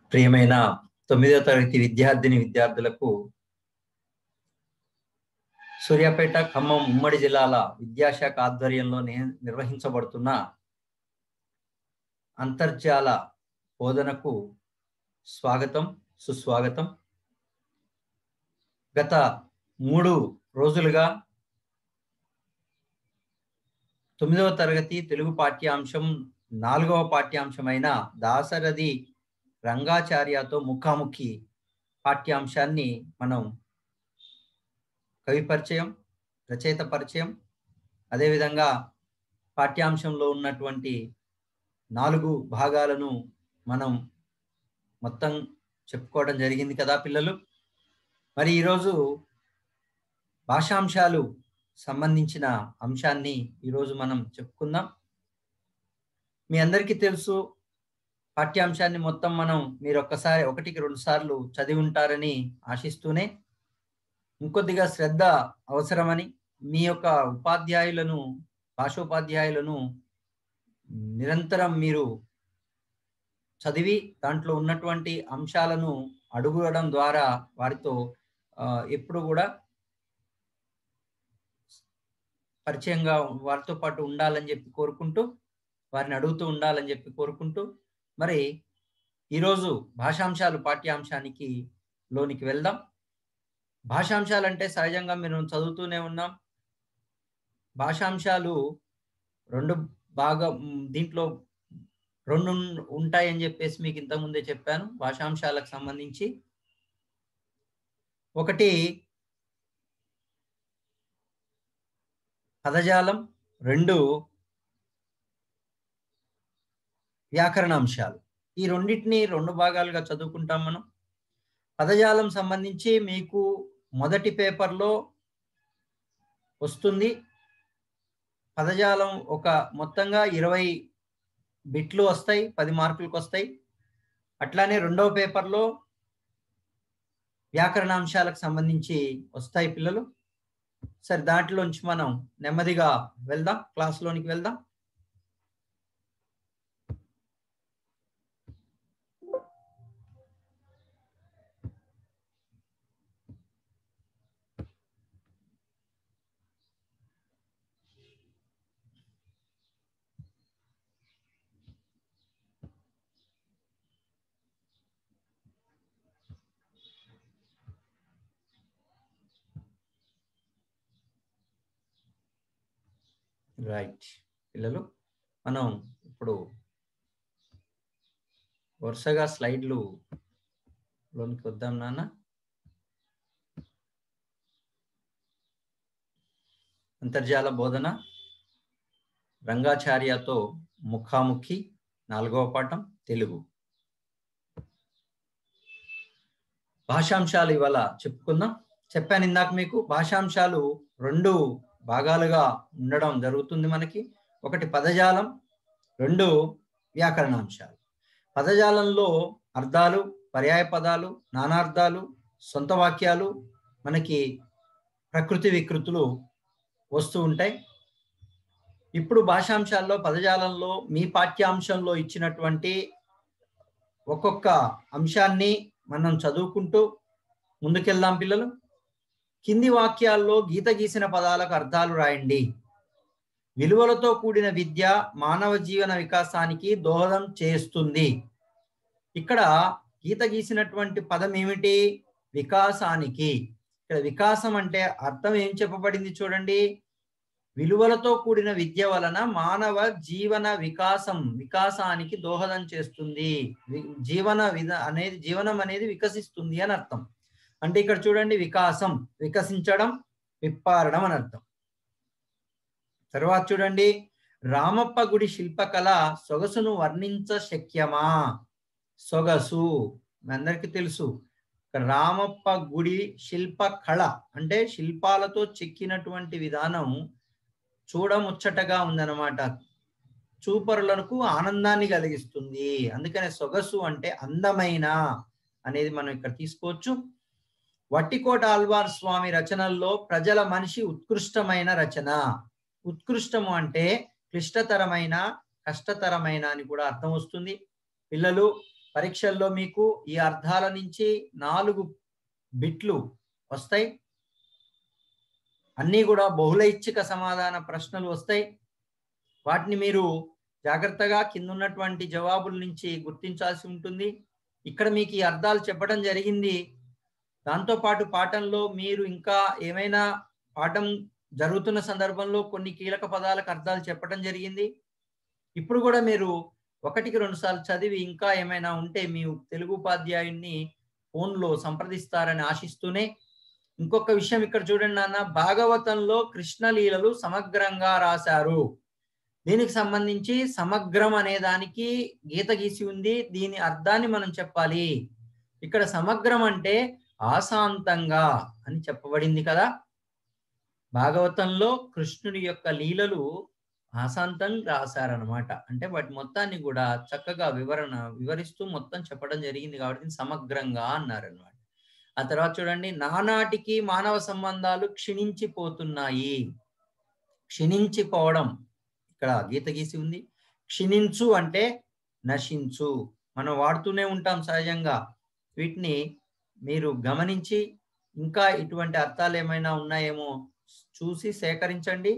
ప్రియమైన తొమ్మిదవ తరగతి విద్యార్థిని విద్యార్థులకు సూర్యాపేట ఖమ్మం ఉమ్మడి జిల్లాల విద్యాశాఖ ఆధ్వర్యంలో నే- నిర్వహించబడుతున్న అంతర్జాల బోధనకు స్వాగతం సుస్వాగతం గత మూడు రోజులుగా తొమ్మిదవ తరగతి తెలుగు పాఠ్యాంశం నాలుగవ పాఠ్యాంశమైన దాసరథి రంగాచార్యతో ముఖాముఖి పాఠ్యాంశాన్ని మనం కవి పరిచయం రచయిత పరిచయం అదేవిధంగా పాఠ్యాంశంలో ఉన్నటువంటి నాలుగు భాగాలను మనం మొత్తం చెప్పుకోవడం జరిగింది కదా పిల్లలు మరి ఈరోజు భాషాంశాలు సంబంధించిన అంశాన్ని ఈరోజు మనం చెప్పుకుందాం మీ అందరికీ తెలుసు పాఠ్యాంశాన్ని మొత్తం మనం మీరు ఒక్కసారి ఒకటికి రెండు సార్లు చదివి ఉంటారని ఆశిస్తూనే ఇంకొద్దిగా శ్రద్ధ అవసరమని మీ యొక్క ఉపాధ్యాయులను భాషోపాధ్యాయులను నిరంతరం మీరు చదివి దాంట్లో ఉన్నటువంటి అంశాలను అడుగుడం ద్వారా వారితో ఆ, ఎప్పుడు కూడా పరిచయంగా వారితో పాటు ఉండాలని చెప్పి కోరుకుంటూ వారిని అడుగుతూ ఉండాలని చెప్పి కోరుకుంటూ మరి ఈరోజు భాషాంశాలు పాఠ్యాంశానికి లోనికి వెళ్దాం భాషాంశాలు అంటే సహజంగా మేము చదువుతూనే ఉన్నాం భాషాంశాలు రెండు బాగా మ్, దీంట్లో రెండు ఉన్- ఉంటాయని చెప్పేసి మీకు ఇంతకుముందే చెప్పాను భాషాంశాలకు సంబంధించి ఒకటి పదజాలం రెండు వ్యాకరణాంశాలు ఈ రెండింటిని రెండు భాగాలుగా చదువుకుంటాం మనం పదజాలం సంబంధించి మీకు మొదటి పేపర్లో వస్తుంది పదజాలం ఒక మొత్తంగా ఇరవై బిట్లు వస్తాయి పది మార్కులకు వస్తాయి అట్లానే రెండవ పేపర్లో వ్యాకరణాంశాలకు సంబంధించి వస్తాయి పిల్లలు సరే దాంట్లోంచి మనం నెమ్మదిగా వెళ్దాం క్లాస్లోనికి వెళ్దాం రైట్ పిల్లలు మనం ఇప్పుడు వరుసగా స్లైడ్లు లోనికి వద్దాం నాన్న అంతర్జాల బోధన రంగాచార్యతో ముఖాముఖి నాలుగవ పాఠం తెలుగు భాషాంశాలు ఇవాళ చెప్పుకుందాం చెప్పాను ఇందాక మీకు భాషాంశాలు రెండు భాగాలుగా ఉండడం జరుగుతుంది మనకి ఒకటి పదజాలం రెండు వ్యాకరణాంశాలు పదజాలంలో అర్థాలు పర్యాయ పదాలు నానార్థాలు సొంత వాక్యాలు మనకి ప్రకృతి వికృతులు వస్తూ ఉంటాయి ఇప్పుడు భాషాంశాల్లో పదజాలంలో మీ పాఠ్యాంశంలో ఇచ్చినటువంటి ఒక్కొక్క అంశాన్ని మనం చదువుకుంటూ ముందుకెళ్దాం పిల్లలు కింది వాక్యాల్లో గీత గీసిన పదాలకు అర్థాలు రాయండి విలువలతో కూడిన విద్య మానవ జీవన వికాసానికి దోహదం చేస్తుంది ఇక్కడ గీత గీసినటువంటి పదం ఏమిటి వికాసానికి ఇక్కడ వికాసం అంటే అర్థం ఏం చెప్పబడింది చూడండి విలువలతో కూడిన విద్య వలన మానవ జీవన వికాసం వికాసానికి దోహదం చేస్తుంది వి- జీవన విధ అనేది జీవనం అనేది వికసిస్తుంది అని అర్థం అంటే ఇక్కడ చూడండి వికాసం వికసించడం విప్పారడం అని అర్థం తర్వాత చూడండి రామప్ప గుడి శిల్పకళ సొగసును వర్ణించ శక్యమా సొగసు మీ అందరికీ తెలుసు రామప్ప గుడి శిల్ప కళ అంటే శిల్పాలతో చెక్కినటువంటి విధానం చూడముచ్చటగా ఉందన్నమాట చూపరులకు ఆనందాన్ని కలిగిస్తుంది అందుకనే సొగసు అంటే అందమైన అనేది మనం ఇక్కడ తీసుకోవచ్చు వట్టికోట ఆల్వార్ స్వామి రచనల్లో ప్రజల మనిషి ఉత్కృష్టమైన రచన ఉత్కృష్టము అంటే క్లిష్టతరమైన కష్టతరమైన అని కూడా అర్థం వస్తుంది పిల్లలు పరీక్షల్లో మీకు ఈ అర్థాల నుంచి నాలుగు బిట్లు వస్తాయి అన్నీ కూడా బహుళైచ్ఛిక సమాధాన ప్రశ్నలు వస్తాయి వాటిని మీరు జాగ్రత్తగా కింద ఉన్నటువంటి జవాబుల నుంచి గుర్తించాల్సి ఉంటుంది ఇక్కడ మీకు ఈ అర్థాలు చెప్పడం జరిగింది దాంతోపాటు పాఠంలో మీరు ఇంకా ఏమైనా పాఠం జరుగుతున్న సందర్భంలో కొన్ని కీలక పదాలకు అర్థాలు చెప్పడం జరిగింది ఇప్పుడు కూడా మీరు ఒకటికి రెండు సార్లు చదివి ఇంకా ఏమైనా ఉంటే మీ తెలుగు ఉపాధ్యాయుడిని ఫోన్లో సంప్రదిస్తారని ఆశిస్తూనే ఇంకొక విషయం ఇక్కడ చూడండి నాన్న భాగవతంలో కృష్ణలీలలు సమగ్రంగా రాశారు దీనికి సంబంధించి సమగ్రం అనే దానికి గీత గీసి ఉంది దీని అర్థాన్ని మనం చెప్పాలి ఇక్కడ సమగ్రం అంటే ఆశాంతంగా అని చెప్పబడింది కదా భాగవతంలో కృష్ణుడి యొక్క లీలలు ఆశాంతం రాశారనమాట అంటే వాటి మొత్తాన్ని కూడా చక్కగా వివరణ వివరిస్తూ మొత్తం చెప్పడం జరిగింది కాబట్టి సమగ్రంగా అన్నారనమాట ఆ తర్వాత చూడండి నానాటికి మానవ సంబంధాలు క్షీణించిపోతున్నాయి క్షీణించిపోవడం ఇక్కడ గీత గీసి ఉంది క్షీణించు అంటే నశించు మనం వాడుతూనే ఉంటాం సహజంగా వీటిని మీరు గమనించి ఇంకా ఇటువంటి అర్థాలు ఏమైనా ఉన్నాయేమో చూసి సేకరించండి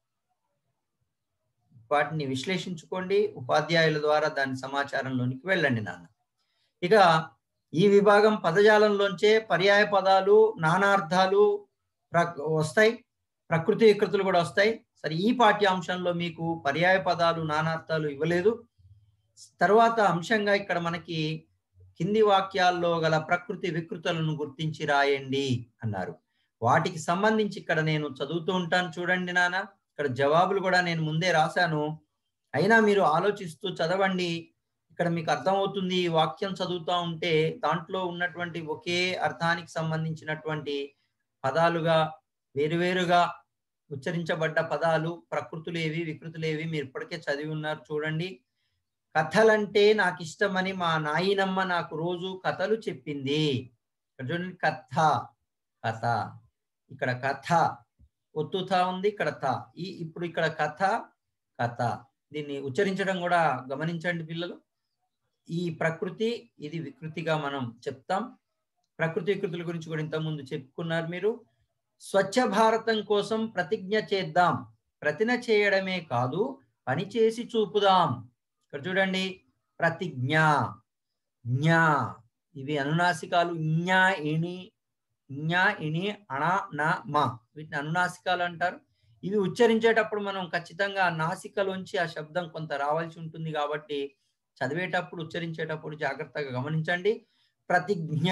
వాటిని విశ్లేషించుకోండి ఉపాధ్యాయుల ద్వారా దాని సమాచారంలోనికి వెళ్ళండి నాన్న ఇక ఈ విభాగం పదజాలంలోంచే పర్యాయ పదాలు నానార్థాలు వస్తాయి ప్రకృతి వికృతులు కూడా వస్తాయి సరే ఈ పాఠ్యాంశంలో మీకు పర్యాయ పదాలు నానార్థాలు ఇవ్వలేదు తర్వాత అంశంగా ఇక్కడ మనకి కింది వాక్యాల్లో గల ప్రకృతి వికృతులను గుర్తించి రాయండి అన్నారు వాటికి సంబంధించి ఇక్కడ నేను చదువుతూ ఉంటాను చూడండి నాన్న ఇక్కడ జవాబులు కూడా నేను ముందే రాశాను అయినా మీరు ఆలోచిస్తూ చదవండి ఇక్కడ మీకు అర్థమవుతుంది ఈ వాక్యం చదువుతూ ఉంటే దాంట్లో ఉన్నటువంటి ఒకే అర్థానికి సంబంధించినటువంటి పదాలుగా వేరువేరుగా ఉచ్చరించబడ్డ పదాలు ప్రకృతులేవి వికృతులేవి మీరు ఇప్పటికే చదివి ఉన్నారు చూడండి కథలంటే నాకు ఇష్టమని మా నాయినమ్మ నాకు రోజు కథలు చెప్పింది ఇక్కడ చూడండి కథ కథ ఇక్కడ కథ ఒత్తుత ఉంది ఇక్కడ త ఈ ఇప్పుడు ఇక్కడ కథ కథ దీన్ని ఉచ్చరించడం కూడా గమనించండి పిల్లలు ఈ ప్రకృతి ఇది వికృతిగా మనం చెప్తాం ప్రకృతి వికృతుల గురించి కూడా ఇంతకుముందు చెప్పుకున్నారు మీరు స్వచ్ఛ భారతం కోసం ప్రతిజ్ఞ చేద్దాం ప్రతిన చేయడమే కాదు పని చేసి చూపుదాం ఇక్కడ చూడండి ప్రతిజ్ఞ జ్ఞా ఇవి అనునాసికాలు జ్ఞా ఇణి జ్ఞా ఇణి అణ నా మా వీటిని అనునాసికాలు అంటారు ఇవి ఉచ్చరించేటప్పుడు మనం ఖచ్చితంగా నాసికలోంచి ఆ శబ్దం కొంత రావాల్సి ఉంటుంది కాబట్టి చదివేటప్పుడు ఉచ్చరించేటప్పుడు జాగ్రత్తగా గమనించండి ప్రతిజ్ఞ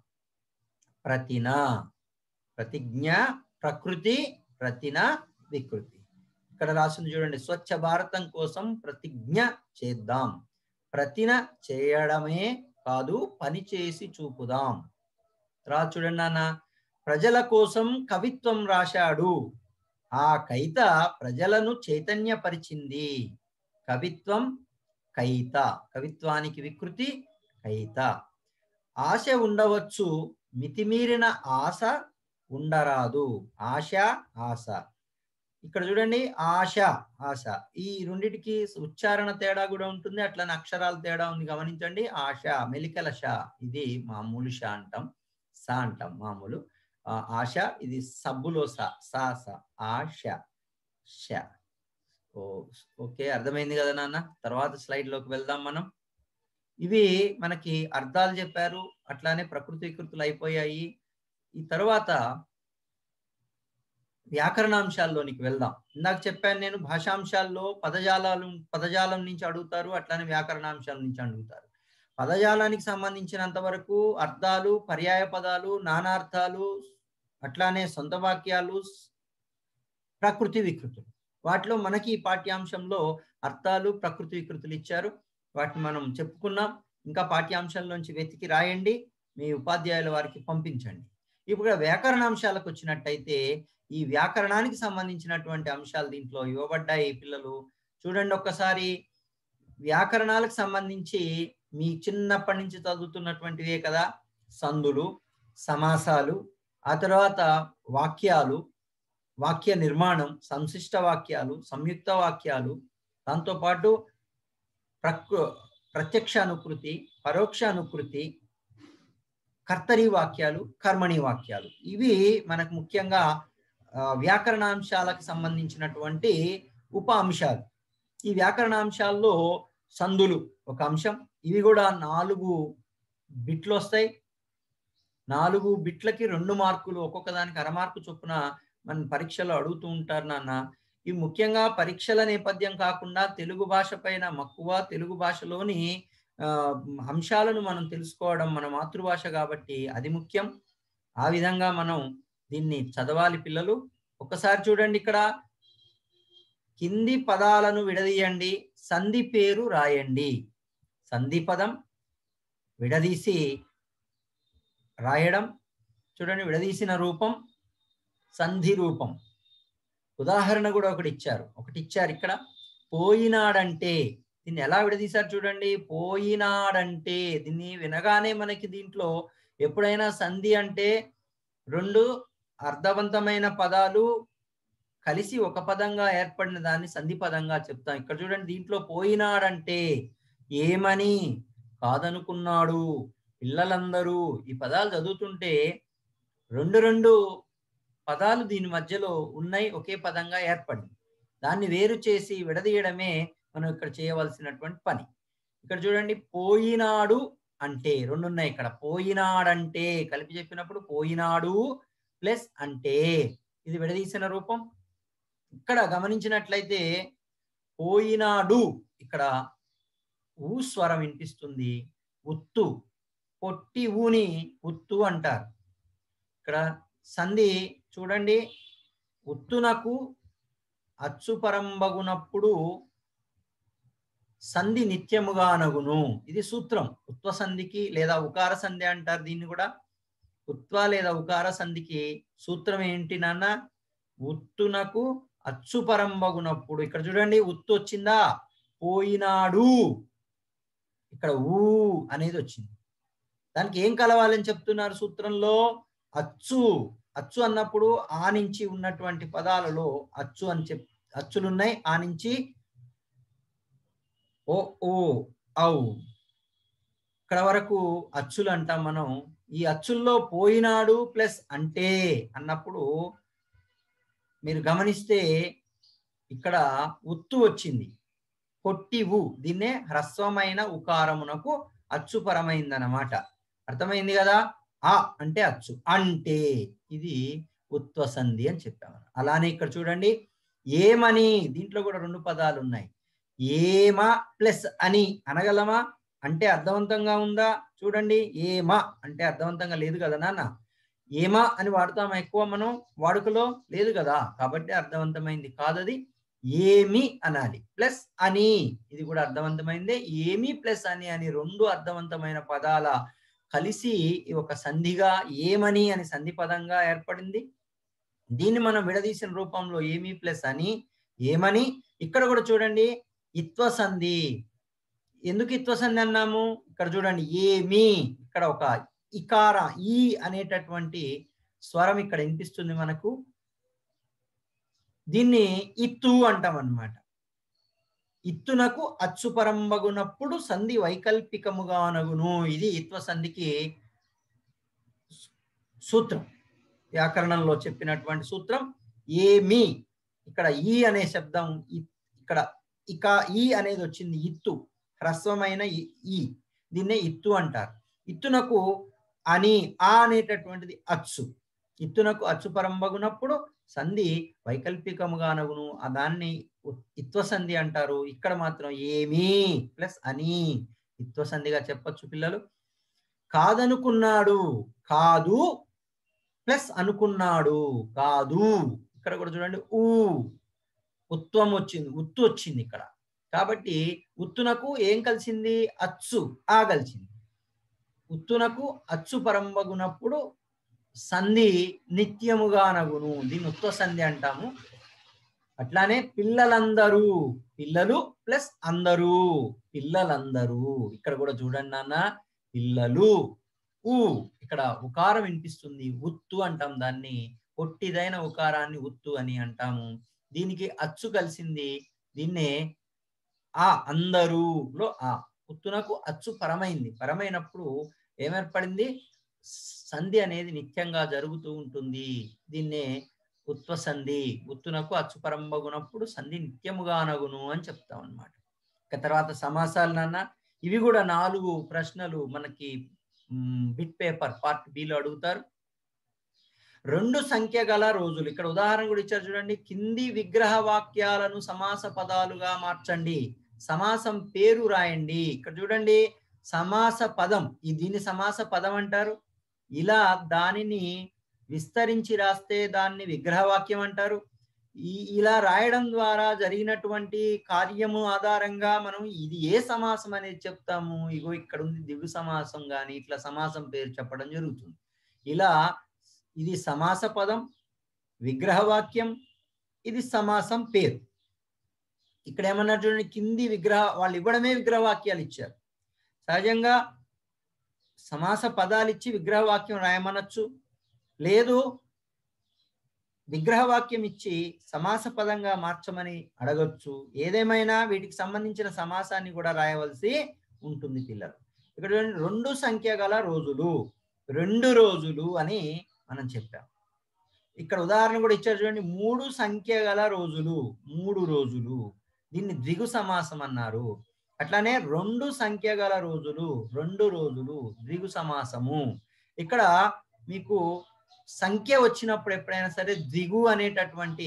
ప్రతిన ప్రతిజ్ఞ ప్రకృతి ప్రతిన వికృతి ఇక్కడ రాసింది చూడండి స్వచ్ఛ భారతం కోసం ప్రతిజ్ఞ చేద్దాం ప్రతిన చేయడమే కాదు పని చేసి చూపుదాం రా చూడండి నాన్న ప్రజల కోసం కవిత్వం రాశాడు ఆ కైత ప్రజలను చైతన్యపరిచింది కవిత్వం కైత కవిత్వానికి వికృతి కైత ఆశ ఉండవచ్చు మితిమీరిన ఆశ ఉండరాదు ఆశ ఆశ ఇక్కడ చూడండి ఆశ ఆశ ఈ రెండిటికి ఉచ్చారణ తేడా కూడా ఉంటుంది అట్లనే అక్షరాల తేడా ఉంది గమనించండి ఆశ మెలికల ష ఇది మామూలు ష అంటాం సా అంటాం మామూలు ఆశ ఇది సబ్బులో స సా స ఆశ ష ఓ ఓకే అర్థమైంది కదా నాన్న తర్వాత స్లైడ్ లోకి వెళ్దాం మనం ఇవి మనకి అర్థాలు చెప్పారు అట్లానే ప్రకృతి వికృతులు అయిపోయాయి ఈ తర్వాత వ్యాకరణాంశాల్లోనికి వెళ్దాం ఇందాక చెప్పాను నేను భాషాంశాల్లో పదజాలాలు పదజాలం నుంచి అడుగుతారు అట్లానే వ్యాకరణాంశాల నుంచి అడుగుతారు పదజాలానికి సంబంధించినంత వరకు అర్థాలు పర్యాయ పదాలు నానార్థాలు అట్లానే సొంత వాక్యాలు ప్రకృతి వికృతులు వాటిలో మనకి ఈ పాఠ్యాంశంలో అర్థాలు ప్రకృతి వికృతులు ఇచ్చారు వాటిని మనం చెప్పుకున్నాం ఇంకా పాఠ్యాంశాల్లోంచి వెతికి రాయండి మీ ఉపాధ్యాయుల వారికి పంపించండి ఇప్పుడు వ్యాకరణాంశాలకు వచ్చినట్టయితే ఈ వ్యాకరణానికి సంబంధించినటువంటి అంశాలు దీంట్లో ఇవ్వబడ్డాయి పిల్లలు చూడండి ఒక్కసారి వ్యాకరణాలకు సంబంధించి మీ చిన్నప్పటి నుంచి చదువుతున్నటువంటివే కదా సందులు సమాసాలు ఆ తర్వాత వాక్యాలు వాక్య నిర్మాణం సంశిష్ట వాక్యాలు సంయుక్త వాక్యాలు దాంతోపాటు ప్రకృ ప్రత్యక్ష అనుకృతి పరోక్ష అనుకృతి కర్తరి వాక్యాలు కర్మణి వాక్యాలు ఇవి మనకు ముఖ్యంగా ఆ, వ్యాకరణాంశాలకు సంబంధించినటువంటి ఉప అంశాలు ఈ వ్యాకరణాంశాల్లో సందులు ఒక అంశం ఇవి కూడా నాలుగు బిట్లు వస్తాయి నాలుగు బిట్లకి రెండు మార్కులు ఒక్కొక్క దానికి అర మార్కు చొప్పున మన పరీక్షలో అడుగుతూ ఉంటారు నాన్న ఇవి ముఖ్యంగా పరీక్షల నేపథ్యం కాకుండా తెలుగు భాష పైన మక్కువ తెలుగు భాషలోని ఆ, అంశాలను మనం తెలుసుకోవడం మన మాతృభాష కాబట్టి అది ముఖ్యం ఆ విధంగా మనం దీన్ని చదవాలి పిల్లలు ఒక్కసారి చూడండి ఇక్కడ కింది పదాలను విడదీయండి సంధి పేరు రాయండి సంధి పదం విడదీసి రాయడం చూడండి విడదీసిన రూపం సంధి రూపం ఉదాహరణ కూడా ఒకటి ఇచ్చారు ఒకటి ఇచ్చారు ఇక్కడ పోయినాడంటే దీన్ని ఎలా విడదీశారు చూడండి పోయినాడంటే దీన్ని వినగానే మనకి దీంట్లో ఎప్పుడైనా సంధి అంటే రెండు అర్థవంతమైన పదాలు కలిసి ఒక పదంగా ఏర్పడిన దాన్ని సంధి పదంగా చెప్తాం ఇక్కడ చూడండి దీంట్లో పోయినాడంటే ఏమని కాదనుకున్నాడు పిల్లలందరూ ఈ పదాలు చదువుతుంటే రెండు రెండు పదాలు దీని మధ్యలో ఉన్నాయి ఒకే పదంగా ఏర్పడింది దాన్ని వేరు చేసి విడదీయడమే మనం ఇక్కడ చేయవలసినటువంటి పని ఇక్కడ చూడండి పోయినాడు అంటే రెండు ఉన్నాయి ఇక్కడ పోయినాడంటే కలిపి చెప్పినప్పుడు పోయినాడు ప్లస్ అంటే ఇది విడదీసిన రూపం ఇక్కడ గమనించినట్లయితే పోయినాడు ఇక్కడ ఊ స్వరం వినిపిస్తుంది ఉత్తు పొట్టి ఊని ఉత్తు అంటారు ఇక్కడ సంధి చూడండి ఉత్తునకు అచ్చుపరంబగునప్పుడు సంధి నిత్యముగా నగును ఇది సూత్రం ఉత్వ సంధికి లేదా ఉకార సంధి అంటారు దీన్ని కూడా ఉత్వ లేదా ఉకార సంధికి సూత్రం ఏంటి నాన్న ఉత్తునకు అచ్చుపరంబగునప్పుడు ఇక్కడ చూడండి ఉత్తు వచ్చిందా పోయినాడు ఇక్కడ ఊ అనేది వచ్చింది దానికి ఏం కలవాలని చెప్తున్నారు సూత్రంలో అచ్చు అచ్చు అన్నప్పుడు ఆ నుంచి ఉన్నటువంటి పదాలలో అచ్చు అని చెప్ అచ్చులున్నాయి ఆ నుంచి ఓ ఓ ఔ ఇక్కడ వరకు అచ్చులు అంటాం మనం ఈ అచ్చుల్లో పోయినాడు ప్లస్ అంటే అన్నప్పుడు మీరు గమనిస్తే ఇక్కడ ఉత్తు వచ్చింది పొట్టి ఉ దీన్నే హ్రస్వమైన ఉకారమునకు అచ్చుపరమైందన్నమాట అర్థమైంది కదా ఆ అంటే అచ్చు అంటే ఇది ఉత్వ సంధి అని చెప్పాము అలానే ఇక్కడ చూడండి ఏమని దీంట్లో కూడా రెండు పదాలు ఉన్నాయి ఏమా ప్లస్ అని అనగలమా అంటే అర్థవంతంగా ఉందా చూడండి ఏమా అంటే అర్థవంతంగా లేదు కదా నాన్న ఏమా అని వాడతామా ఎక్కువ మనం వాడుకలో లేదు కదా కాబట్టి అర్థవంతమైంది కాదది ఏమి అనాలి ప్లస్ అని ఇది కూడా అర్థవంతమైంది ఏమి ప్లస్ అని అని రెండు అర్థవంతమైన పదాల కలిసి ఒక సంధిగా ఏమని అని సంధి పదంగా ఏర్పడింది దీన్ని మనం విడదీసిన రూపంలో ఏమి ప్లస్ అని ఏమని ఇక్కడ కూడా చూడండి ఇత్వ సంధి ఎందుకు ఇత్వ సంధి అన్నాము ఇక్కడ చూడండి ఏమి ఇక్కడ ఒక ఇకార ఈ అనేటటువంటి స్వరం ఇక్కడ వినిపిస్తుంది మనకు దీన్ని ఇత్తు అంటాం అన్నమాట ఇత్తునకు అచ్చుపరంబగునప్పుడు సంధి వైకల్పికముగా నగును ఇది ఇత్వ సంధికి సూత్రం వ్యాకరణంలో చెప్పినటువంటి సూత్రం ఏమి ఇక్కడ ఈ అనే శబ్దం ఇక్కడ ఇక ఈ అనేది వచ్చింది ఇత్తు హ్రస్వమైన ఈ దీన్నే ఇత్తు అంటారు ఇత్తునకు అని ఆ అనేటటువంటిది అచ్చు ఇత్తునకు అచ్చు పరంబగునప్పుడు సంధి వైకల్పికముగా నగును ఆ దాన్ని ఇత్వ సంధి అంటారు ఇక్కడ మాత్రం ఏమి ప్లస్ అని ఇత్వ సంధిగా చెప్పొచ్చు పిల్లలు కాదనుకున్నాడు కాదు ప్లస్ అనుకున్నాడు కాదు ఇక్కడ కూడా చూడండి ఊ ఉత్వం వచ్చింది ఉత్తు వచ్చింది ఇక్కడ కాబట్టి ఉత్తునకు ఏం కలిసింది అచ్చు ఆ కలిసింది ఉత్తునకు అచ్చు పరంబగునప్పుడు సంధి నిత్యముగా నగును దీన్ని ఉత్వ సంధి అంటాము అట్లానే పిల్లలందరూ పిల్లలు ప్లస్ అందరూ పిల్లలందరూ ఇక్కడ కూడా చూడండి నాన్న పిల్లలు ఊ ఇక్కడ ఉకారం వినిపిస్తుంది ఉత్తు అంటాం దాన్ని పొట్టిదైన ఉకారాన్ని ఉత్తు అని అంటాము దీనికి అచ్చు కలిసింది దీన్నే ఆ అందరూలో ఆ ఉత్తునకు అచ్చు పరమైంది పరమైనప్పుడు ఏమేర్పడింది సంధి అనేది నిత్యంగా జరుగుతూ ఉంటుంది దీన్నే ఉత్వ సంధి ఉత్తునకు అచ్చు పరంబగునప్పుడు సంధి నిత్యముగా అనగును అని చెప్తాం అనమాట ఇక తర్వాత సమాసాలు నాన్న ఇవి కూడా నాలుగు ప్రశ్నలు మనకి బిట్ పేపర్ పార్ట్ బిలో అడుగుతారు రెండు సంఖ్య గల రోజులు ఇక్కడ ఉదాహరణ కూడా ఇచ్చారు చూడండి కింది విగ్రహ వాక్యాలను సమాస పదాలుగా మార్చండి సమాసం పేరు రాయండి ఇక్కడ చూడండి సమాస పదం ఈ దీన్ని సమాస పదం అంటారు ఇలా దానిని విస్తరించి రాస్తే దాన్ని విగ్రహవాక్యం అంటారు ఈ ఇలా రాయడం ద్వారా జరిగినటువంటి కార్యము ఆధారంగా మనం ఇది ఏ సమాసం అనేది చెప్తాము ఇగో ఇక్కడ ఉంది దిగు సమాసం కానీ ఇట్లా సమాసం పేరు చెప్పడం జరుగుతుంది ఇలా ఇది సమాస పదం విగ్రహవాక్యం ఇది సమాసం పేరు ఇక్కడ ఏమన్నారు చూడండి కింది విగ్రహ వాళ్ళు ఇవ్వడమే విగ్రహవాక్యాలు ఇచ్చారు సహజంగా సమాస పదాలు ఇచ్చి విగ్రహవాక్యం రాయమనొచ్చు లేదు విగ్రహవాక్యం ఇచ్చి సమాస పదంగా మార్చమని అడగొచ్చు ఏదేమైనా వీటికి సంబంధించిన సమాసాన్ని కూడా రాయవలసి ఉంటుంది పిల్లలు ఇక్కడ చూడండి రెండు సంఖ్య గల రోజులు రెండు రోజులు అని మనం చెప్పాం ఇక్కడ ఉదాహరణ కూడా ఇచ్చారు చూడండి మూడు సంఖ్య గల రోజులు మూడు రోజులు దీన్ని ద్విగు సమాసం అన్నారు అట్లానే రెండు సంఖ్య గల రోజులు రెండు రోజులు ద్విగు సమాసము ఇక్కడ మీకు సంఖ్య వచ్చినప్పుడు ఎప్పుడైనా సరే ద్విగు అనేటటువంటి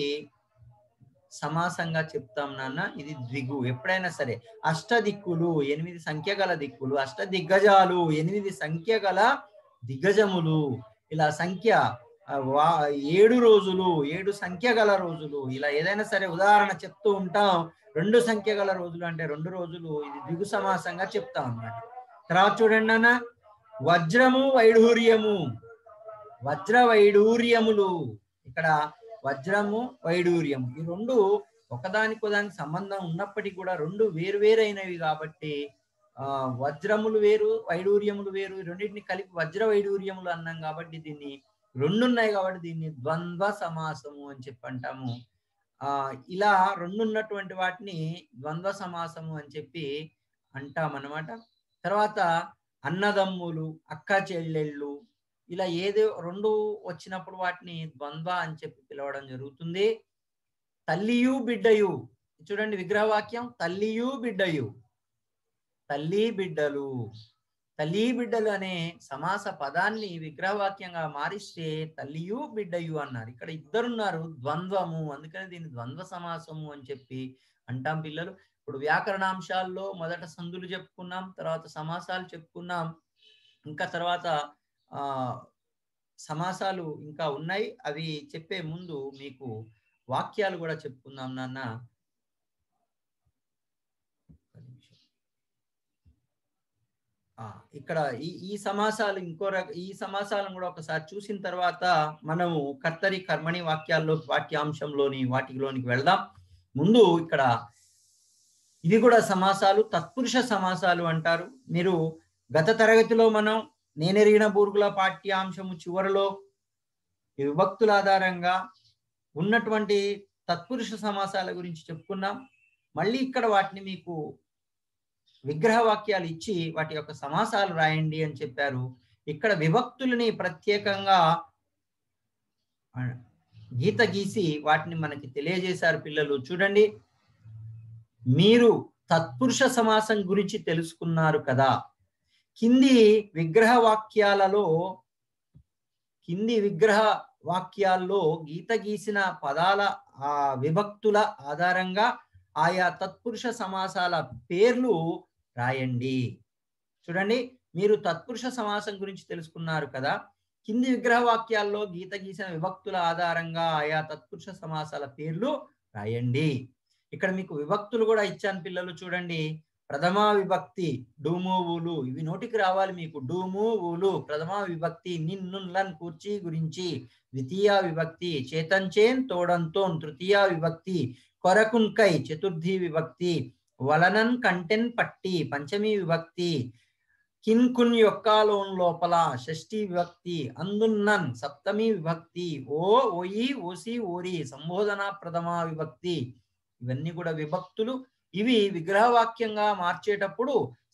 సమాసంగా చెప్తాం నాన్న ఇది ద్విగు ఎప్పుడైనా సరే అష్ట దిక్కులు ఎనిమిది సంఖ్య గల దిక్కులు అష్ట దిగ్గజాలు ఎనిమిది సంఖ్య గల దిగ్గజములు ఇలా సంఖ్య వా ఏడు రోజులు ఏడు సంఖ్య గల రోజులు ఇలా ఏదైనా సరే ఉదాహరణ చెప్తూ ఉంటాం రెండు సంఖ్య గల రోజులు అంటే రెండు రోజులు ఇది దిగు సమాసంగా చెప్తాం అన్నమాట తర్వాత చూడండి అన్న వజ్రము వైఢూర్యము వజ్ర వైడూర్యములు ఇక్కడ వజ్రము వైడూర్యము ఈ రెండు ఒకదానికొదానికి సంబంధం ఉన్నప్పటికీ కూడా రెండు వేరువేరైనవి కాబట్టి ఆ వజ్రములు వేరు వైడూర్యములు వేరు ఈ రెండింటిని కలిపి వజ్ర వైడూర్యములు అన్నాం కాబట్టి దీన్ని రెండు ఉన్నాయి కాబట్టి దీన్ని ద్వంద్వ సమాసము అని చెప్పి అంటాము ఆ ఇలా రెండు ఉన్నటువంటి వాటిని ద్వంద్వ సమాసము అని చెప్పి అంటామన్నమాట తర్వాత అన్నదమ్ములు అక్క చెల్లెళ్ళు ఇలా ఏదో రెండు వచ్చినప్పుడు వాటిని ద్వంద్వ అని చెప్పి పిలవడం జరుగుతుంది తల్లియు బిడ్డయు చూడండి విగ్రహవాక్యం తల్లియు బిడ్డయు తల్లి బిడ్డలు తల్లి బిడ్డలు అనే సమాస పదాన్ని విగ్రహవాక్యంగా మారిస్తే తల్లియు బిడ్డయు అన్నారు ఇక్కడ ఇద్దరున్నారు ద్వంద్వము అందుకని దీన్ని ద్వంద్వ సమాసము అని చెప్పి అంటాం పిల్లలు ఇప్పుడు వ్యాకరణాంశాల్లో మొదట సందులు చెప్పుకున్నాం తర్వాత సమాసాలు చెప్పుకున్నాం ఇంకా తర్వాత ఆ సమాసాలు ఇంకా ఉన్నాయి అవి చెప్పే ముందు మీకు వాక్యాలు కూడా చెప్పుకుందాం నాన్న ఇక్కడ ఈ ఈ సమాసాలు ఇంకో రక ఈ సమాసాలను కూడా ఒకసారి చూసిన తర్వాత మనము కర్తరి కర్మణి వాక్యాల్లో వాక్యాంశంలోని వాటిలోనికి వెళ్దాం ముందు ఇక్కడ ఇవి కూడా సమాసాలు తత్పురుష సమాసాలు అంటారు మీరు గత తరగతిలో మనం నేనెరిగిన బూర్గుల పాఠ్యాంశము చివరిలో విభక్తుల ఆధారంగా ఉన్నటువంటి తత్పురుష సమాసాల గురించి చెప్పుకున్నాం మళ్ళీ ఇక్కడ వాటిని మీకు విగ్రహ వాక్యాలు ఇచ్చి వాటి యొక్క సమాసాలు రాయండి అని చెప్పారు ఇక్కడ విభక్తులని ప్రత్యేకంగా గీత గీసి వాటిని మనకి తెలియజేశారు పిల్లలు చూడండి మీరు తత్పురుష సమాసం గురించి తెలుసుకున్నారు కదా కింది విగ్రహ వాక్యాలలో కింది విగ్రహ వాక్యాల్లో గీత గీసిన పదాల ఆ విభక్తుల ఆధారంగా ఆయా తత్పురుష సమాసాల పేర్లు రాయండి చూడండి మీరు తత్పురుష సమాసం గురించి తెలుసుకున్నారు కదా కింది విగ్రహ వాక్యాల్లో గీత గీసిన విభక్తుల ఆధారంగా ఆయా తత్పురుష సమాసాల పేర్లు రాయండి ఇక్కడ మీకు విభక్తులు కూడా ఇచ్చాను పిల్లలు చూడండి ప్రథమా విభక్తి డూము ఊలు ఇవి నోటికి రావాలి మీకు డూము ఊలు ప్రథమా విభక్తి నిన్ను లన్ కూర్చి గురించి ద్వితీయ విభక్తి చేతంచేన్ తోడంతోన్ తృతీయ విభక్తి కొరకున్కై చతుర్థి విభక్తి వలనన్ కంటెన్ పట్టి పంచమి విభక్తి కిన్ కున్ యొక్కాలోన్ లోపల షష్ఠి విభక్తి అందున్నన్ సప్తమి విభక్తి ఓ ఓయి ఓసి ఓరి సంబోధన ప్రథమ విభక్తి ఇవన్నీ కూడా విభక్తులు ఇవి విగ్రహవాక్యంగా మార్చేటప్పుడు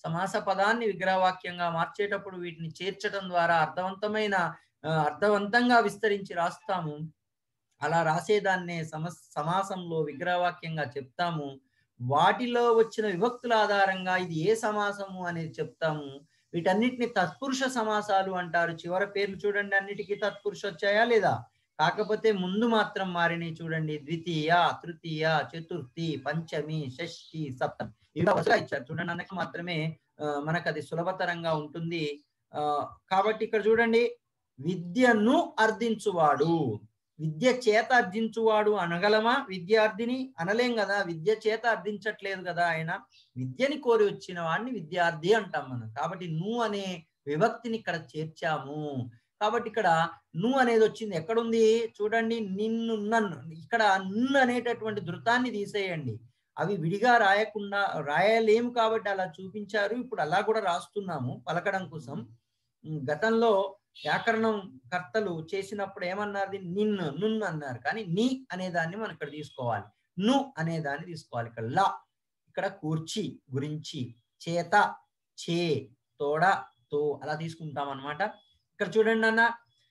సమాస పదాన్ని విగ్రహవాక్యంగా మార్చేటప్పుడు వీటిని చేర్చడం ద్వారా అర్థవంతమైన ఆ, అర్థవంతంగా విస్తరించి రాస్తాము అలా రాసేదాన్నే సమ సమాసంలో విగ్రహవాక్యంగా చెప్తాము వాటిలో వచ్చిన విభక్తుల ఆధారంగా ఇది ఏ సమాసము అనేది చెప్తాము వీటన్నిటిని తత్పురుష సమాసాలు అంటారు చివరి పేర్లు చూడండి అన్నిటికీ తత్పురుష వచ్చాయా లేదా కాకపోతే ముందు మాత్రం మారినాయి చూడండి ద్వితీయ తృతీయ చతుర్థి పంచమి షష్ఠి సప్తమి ఇలా వరుసగా ఇచ్చారు చూడండి అన్నకి మాత్రమే ఆ, మనకు అది సులభతరంగా ఉంటుంది ఆ, కాబట్టి ఇక్కడ చూడండి విద్యను అర్థించువాడు విద్య చేత అర్థించువాడు అనగలమా విద్యార్థిని అనలేం కదా విద్య చేత అర్థించట్లేదు కదా ఆయన విద్యని కోరి వచ్చిన వాడిని విద్యార్థి అంటాం మనం కాబట్టి ను అనే విభక్తిని ఇక్కడ చేర్చాము కాబట్టి ఇక్కడ ను అనేది వచ్చింది ఎక్కడుంది చూడండి నిన్ను నన్ను ఇక్కడ ను అనేటటువంటి ధృతాన్ని తీసేయండి అవి విడిగా రాయకుండా రాయలేము కాబట్టి అలా చూపించారు ఇప్పుడు అలా కూడా రాస్తున్నాము పలకడం కోసం ఉమ్, గతంలో వ్యాకరణం కర్తలు చేసినప్పుడు ఏమన్నారు దీన్ని నిన్ను నున్ను అన్నారు కానీ నీ అనే దాన్ని మనం ఇక్కడ తీసుకోవాలి ను అనే దాన్ని తీసుకోవాలి ఇక్కడ లా ఇక్కడ కూర్చి గురించి చేత చే తోడ తో అలా తీసుకుంటాం అన్నమాట ఇక్కడ చూడండి అన్న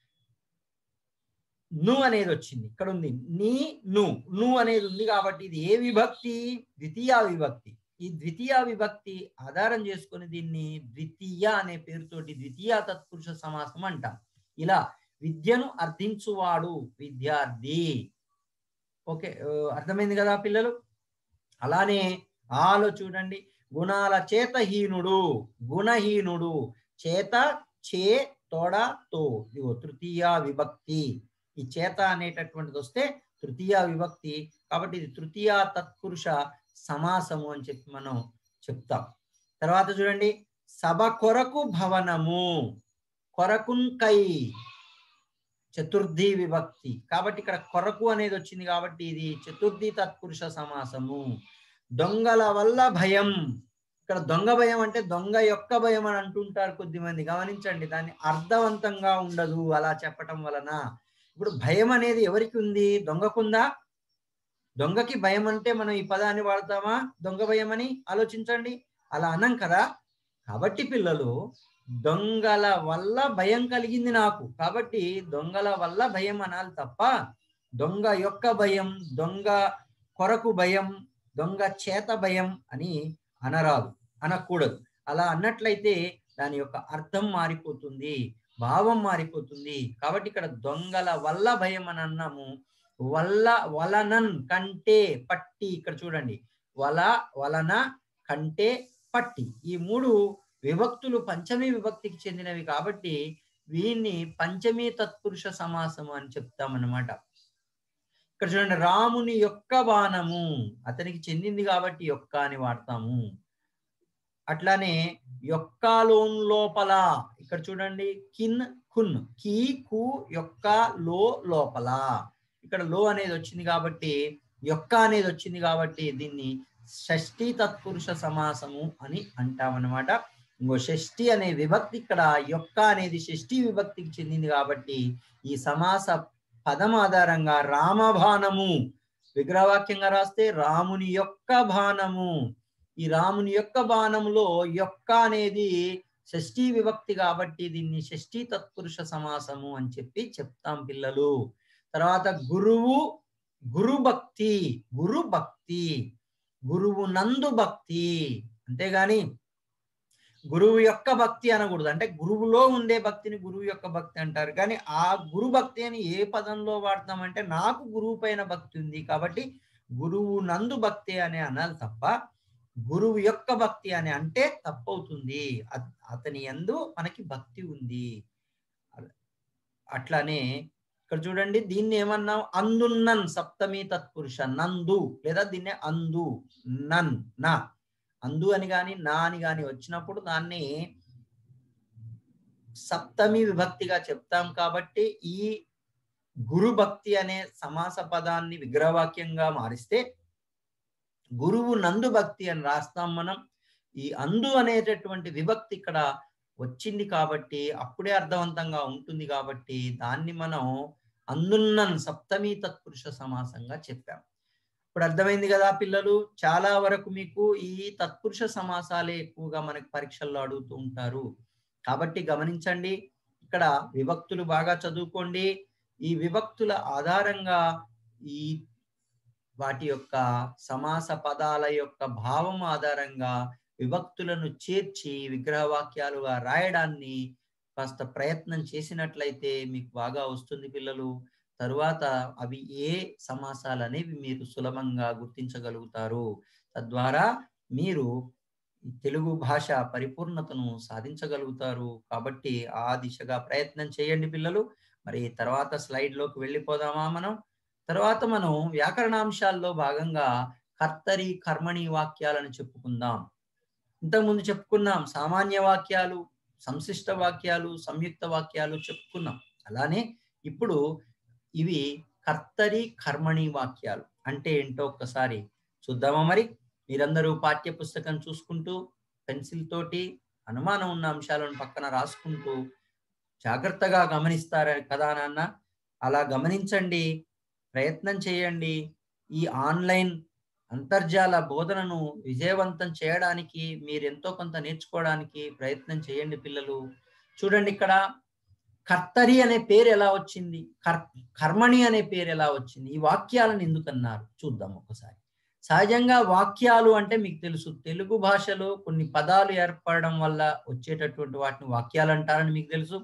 ను అనేది వచ్చింది ఇక్కడ ఉంది నీ ను ను అనేది ఉంది కాబట్టి ఇది ఏ విభక్తి ద్వితీయ విభక్తి ఈ ద్వితీయ విభక్తి ఆధారం చేసుకొని దీన్ని ద్వితీయ అనే పేరుతోటి ద్వితీయ తత్పురుష సమాసం అంటాం ఇలా విద్యను అర్థించువాడు విద్యార్థి ఓకే ఆ, అర్థమైంది కదా పిల్లలు అలానే ఆలో చూడండి గుణాల చేతహీనుడు గుణహీనుడు చేత చే తోడ తో ఇదిగో తృతీయ విభక్తి ఈ చేత అనేటటువంటిది వస్తే తృతీయ విభక్తి కాబట్టి ఇది తృతీయ తత్పురుష సమాసము అని చెప్పి మనం చెప్తాం తర్వాత చూడండి సభ కొరకు భవనము కొరకున్కై చతుర్థి విభక్తి కాబట్టి ఇక్కడ కొరకు అనేది వచ్చింది కాబట్టి ఇది చతుర్థి తత్పురుష సమాసము దొంగల వల్ల భయం ఇక్కడ దొంగ భయం అంటే దొంగ యొక్క భయం అని అంటుంటారు కొద్దిమంది గమనించండి దాన్ని అర్థవంతంగా ఉండదు అలా చెప్పటం వలన ఇప్పుడు భయం అనేది ఎవరికి ఉంది దొంగకుందా దొంగకి భయం అంటే మనం ఈ పదాన్ని వాడతామా దొంగ భయం అని ఆలోచించండి అలా అనం కదా కాబట్టి పిల్లలు దొంగల వల్ల భయం కలిగింది నాకు కాబట్టి దొంగల వల్ల భయం అనాలి తప్ప దొంగ యొక్క భయం దొంగ కొరకు భయం దొంగ చేత భయం అని అనరాదు అనకూడదు అలా అన్నట్లయితే దాని యొక్క అర్థం మారిపోతుంది భావం మారిపోతుంది కాబట్టి ఇక్కడ దొంగల వల్ల భయం అని అన్నాము వల్ల వలనన్ కంటే పట్టి ఇక్కడ చూడండి వల వలన కంటే పట్టి ఈ మూడు విభక్తులు పంచమీ విభక్తికి చెందినవి కాబట్టి వీన్ని పంచమీ తత్పురుష సమాసము అని చెప్తామన్నమాట ఇక్కడ చూడండి రాముని యొక్క బాణము అతనికి చెందింది కాబట్టి యొక్క అని వాడతాము అట్లానే యొక్కలోన్ లోపల ఇక్కడ చూడండి కిన్ కున్ కీ కు యొక్క లో లోపల ఇక్కడ లో అనేది వచ్చింది కాబట్టి యొక్క అనేది వచ్చింది కాబట్టి దీన్ని షష్ఠి తత్పురుష సమాసము అని అంటామన్నమాట ఇంకో షష్ఠి అనే విభక్తి ఇక్కడ యొక్క అనేది షష్ఠి విభక్తికి చెందింది కాబట్టి ఈ సమాస పదం ఆధారంగా రామబాణము విగ్రహవాక్యంగా రాస్తే రాముని యొక్క బాణము ఈ రాముని యొక్క బాణములో యొక్క అనేది షష్ఠీ విభక్తి కాబట్టి దీన్ని షష్ఠీ తత్పురుష సమాసము అని చెప్పి చెప్తాం పిల్లలు తర్వాత గురువు గురు భక్తి గురు భక్తి గురువు నందు భక్తి అంతేగాని గురువు యొక్క భక్తి అనకూడదు అంటే గురువులో ఉండే భక్తిని గురువు యొక్క భక్తి అంటారు కానీ ఆ గురు భక్తి అని ఏ పదంలో వాడతామంటే నాకు గురువు పైన భక్తి ఉంది కాబట్టి గురువు నందు భక్తి అని అనాలి తప్ప గురువు యొక్క భక్తి అని అంటే తప్పవుతుంది అత- అతని యందు మనకి భక్తి ఉంది అట్లానే ఇక్కడ చూడండి దీన్ని ఏమన్నాం అందున్నన్ సప్తమి తత్పురుష నందు లేదా దీన్నే అందు నన్ నా అందు అని గాని నా అని గాని వచ్చినప్పుడు దాన్ని సప్తమి విభక్తిగా చెప్తాం కాబట్టి ఈ గురు భక్తి అనే సమాస పదాన్ని విగ్రహవాక్యంగా మారిస్తే గురువు నందు భక్తి అని రాస్తాం మనం ఈ అందు అనేటటువంటి విభక్తి ఇక్కడ వచ్చింది కాబట్టి అప్పుడే అర్థవంతంగా ఉంటుంది కాబట్టి దాన్ని మనం అందున్నన్ సప్తమి తత్పురుష సమాసంగా చెప్పాం ఇప్పుడు అర్థమైంది కదా పిల్లలు చాలా వరకు మీకు ఈ తత్పురుష సమాసాలే ఎక్కువగా మనకి పరీక్షల్లో అడుగుతూ ఉంటారు కాబట్టి గమనించండి ఇక్కడ విభక్తులు బాగా చదువుకోండి ఈ విభక్తుల ఆధారంగా ఈ వాటి యొక్క సమాస పదాల యొక్క భావం ఆధారంగా విభక్తులను చేర్చి విగ్రహ వాక్యాలుగా రాయడాన్ని కాస్త ప్రయత్నం చేసినట్లయితే మీకు బాగా వస్తుంది పిల్లలు తరువాత అవి ఏ సమాసాలు అనేవి మీరు సులభంగా గుర్తించగలుగుతారు తద్వారా మీరు తెలుగు భాష పరిపూర్ణతను సాధించగలుగుతారు కాబట్టి ఆ దిశగా ప్రయత్నం చేయండి పిల్లలు మరి తర్వాత స్లైడ్లోకి వెళ్ళిపోదామా మనం తర్వాత మనం వ్యాకరణాంశాల్లో భాగంగా కర్తరి కర్మణి వాక్యాలను చెప్పుకుందాం ఇంతకుముందు చెప్పుకున్నాం సామాన్య వాక్యాలు సంశిష్ట వాక్యాలు సంయుక్త వాక్యాలు చెప్పుకున్నాం అలానే ఇప్పుడు ఇవి కర్తరి కర్మణి వాక్యాలు అంటే ఏంటో ఒక్కసారి చూద్దామా మరి మీరందరూ పాఠ్య పుస్తకం చూసుకుంటూ పెన్సిల్ తోటి అనుమానం ఉన్న అంశాలను పక్కన రాసుకుంటూ జాగ్రత్తగా గమనిస్తారు కదా నాన్న అలా గమనించండి ప్రయత్నం చేయండి ఈ ఆన్లైన్ అంతర్జాల బోధనను విజయవంతం చేయడానికి మీరు ఎంతో కొంత నేర్చుకోవడానికి ప్రయత్నం చేయండి పిల్లలు చూడండి ఇక్కడ కర్తరి అనే పేరు ఎలా వచ్చింది కర్ కర్మణి అనే పేరు ఎలా వచ్చింది ఈ వాక్యాలను ఎందుకన్నారు చూద్దాం ఒకసారి సహజంగా వాక్యాలు అంటే మీకు తెలుసు తెలుగు భాషలో కొన్ని పదాలు ఏర్పడడం వల్ల వచ్చేటటువంటి వాటిని వాక్యాలు అంటారని మీకు తెలుసు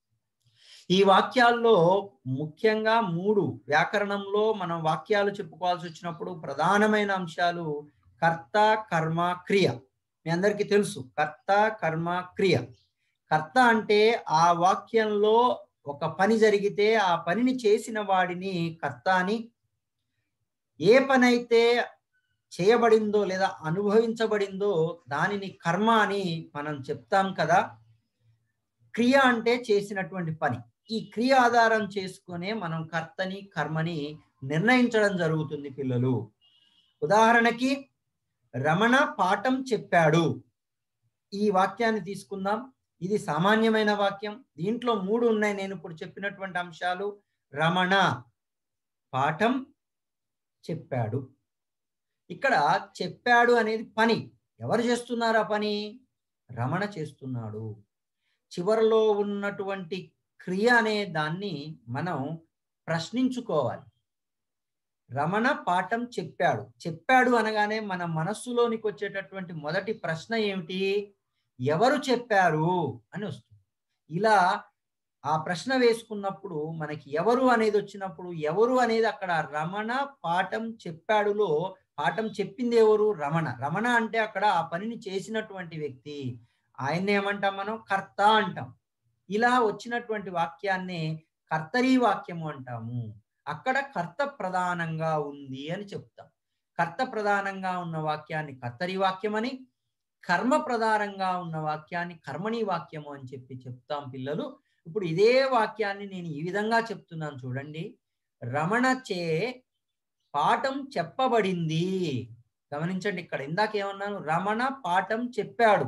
ఈ వాక్యాల్లో ముఖ్యంగా మూడు వ్యాకరణంలో మనం వాక్యాలు చెప్పుకోవాల్సి వచ్చినప్పుడు ప్రధానమైన అంశాలు కర్త కర్మ క్రియ మీ అందరికీ తెలుసు కర్త కర్మ క్రియ కర్త అంటే ఆ వాక్యంలో ఒక పని జరిగితే ఆ పనిని చేసిన వాడిని కర్త అని ఏ పని అయితే చేయబడిందో లేదా అనుభవించబడిందో దానిని కర్మ అని మనం చెప్తాం కదా క్రియ అంటే చేసినటువంటి పని ఈ క్రియ ఆధారం చేసుకునే మనం కర్తని కర్మని నిర్ణయించడం జరుగుతుంది పిల్లలు ఉదాహరణకి రమణ పాఠం చెప్పాడు ఈ వాక్యాన్ని తీసుకుందాం ఇది సామాన్యమైన వాక్యం దీంట్లో మూడు ఉన్నాయి నేను ఇప్పుడు చెప్పినటువంటి అంశాలు రమణ పాఠం చెప్పాడు ఇక్కడ చెప్పాడు అనేది పని ఎవరు చేస్తున్నారు ఆ పని రమణ చేస్తున్నాడు చివరిలో ఉన్నటువంటి క్రియ అనే దాన్ని మనం ప్రశ్నించుకోవాలి రమణ పాఠం చెప్పాడు చెప్పాడు అనగానే మన మనస్సులోనికి వచ్చేటటువంటి మొదటి ప్రశ్న ఏమిటి ఎవరు చెప్పారు అని వస్తుంది ఇలా ఆ ప్రశ్న వేసుకున్నప్పుడు మనకి ఎవరు అనేది వచ్చినప్పుడు ఎవరు అనేది అక్కడ రమణ పాఠం చెప్పాడులో పాఠం చెప్పింది ఎవరు రమణ రమణ అంటే అక్కడ ఆ పనిని చేసినటువంటి వ్యక్తి ఆయన్ని ఏమంటాం మనం కర్త అంటాం ఇలా వచ్చినటువంటి వాక్యాన్ని కర్తరీ వాక్యము అంటాము అక్కడ కర్త ప్రధానంగా ఉంది అని చెప్తాం కర్త ప్రధానంగా ఉన్న వాక్యాన్ని కర్తరీ వాక్యం అని కర్మ ప్రధానంగా ఉన్న వాక్యాన్ని కర్మణీ వాక్యము అని చెప్పి చెప్తాం పిల్లలు ఇప్పుడు ఇదే వాక్యాన్ని నేను ఈ విధంగా చెప్తున్నాను చూడండి రమణ చే పాఠం చెప్పబడింది గమనించండి ఇక్కడ ఇందాక ఏమన్నాను రమణ పాఠం చెప్పాడు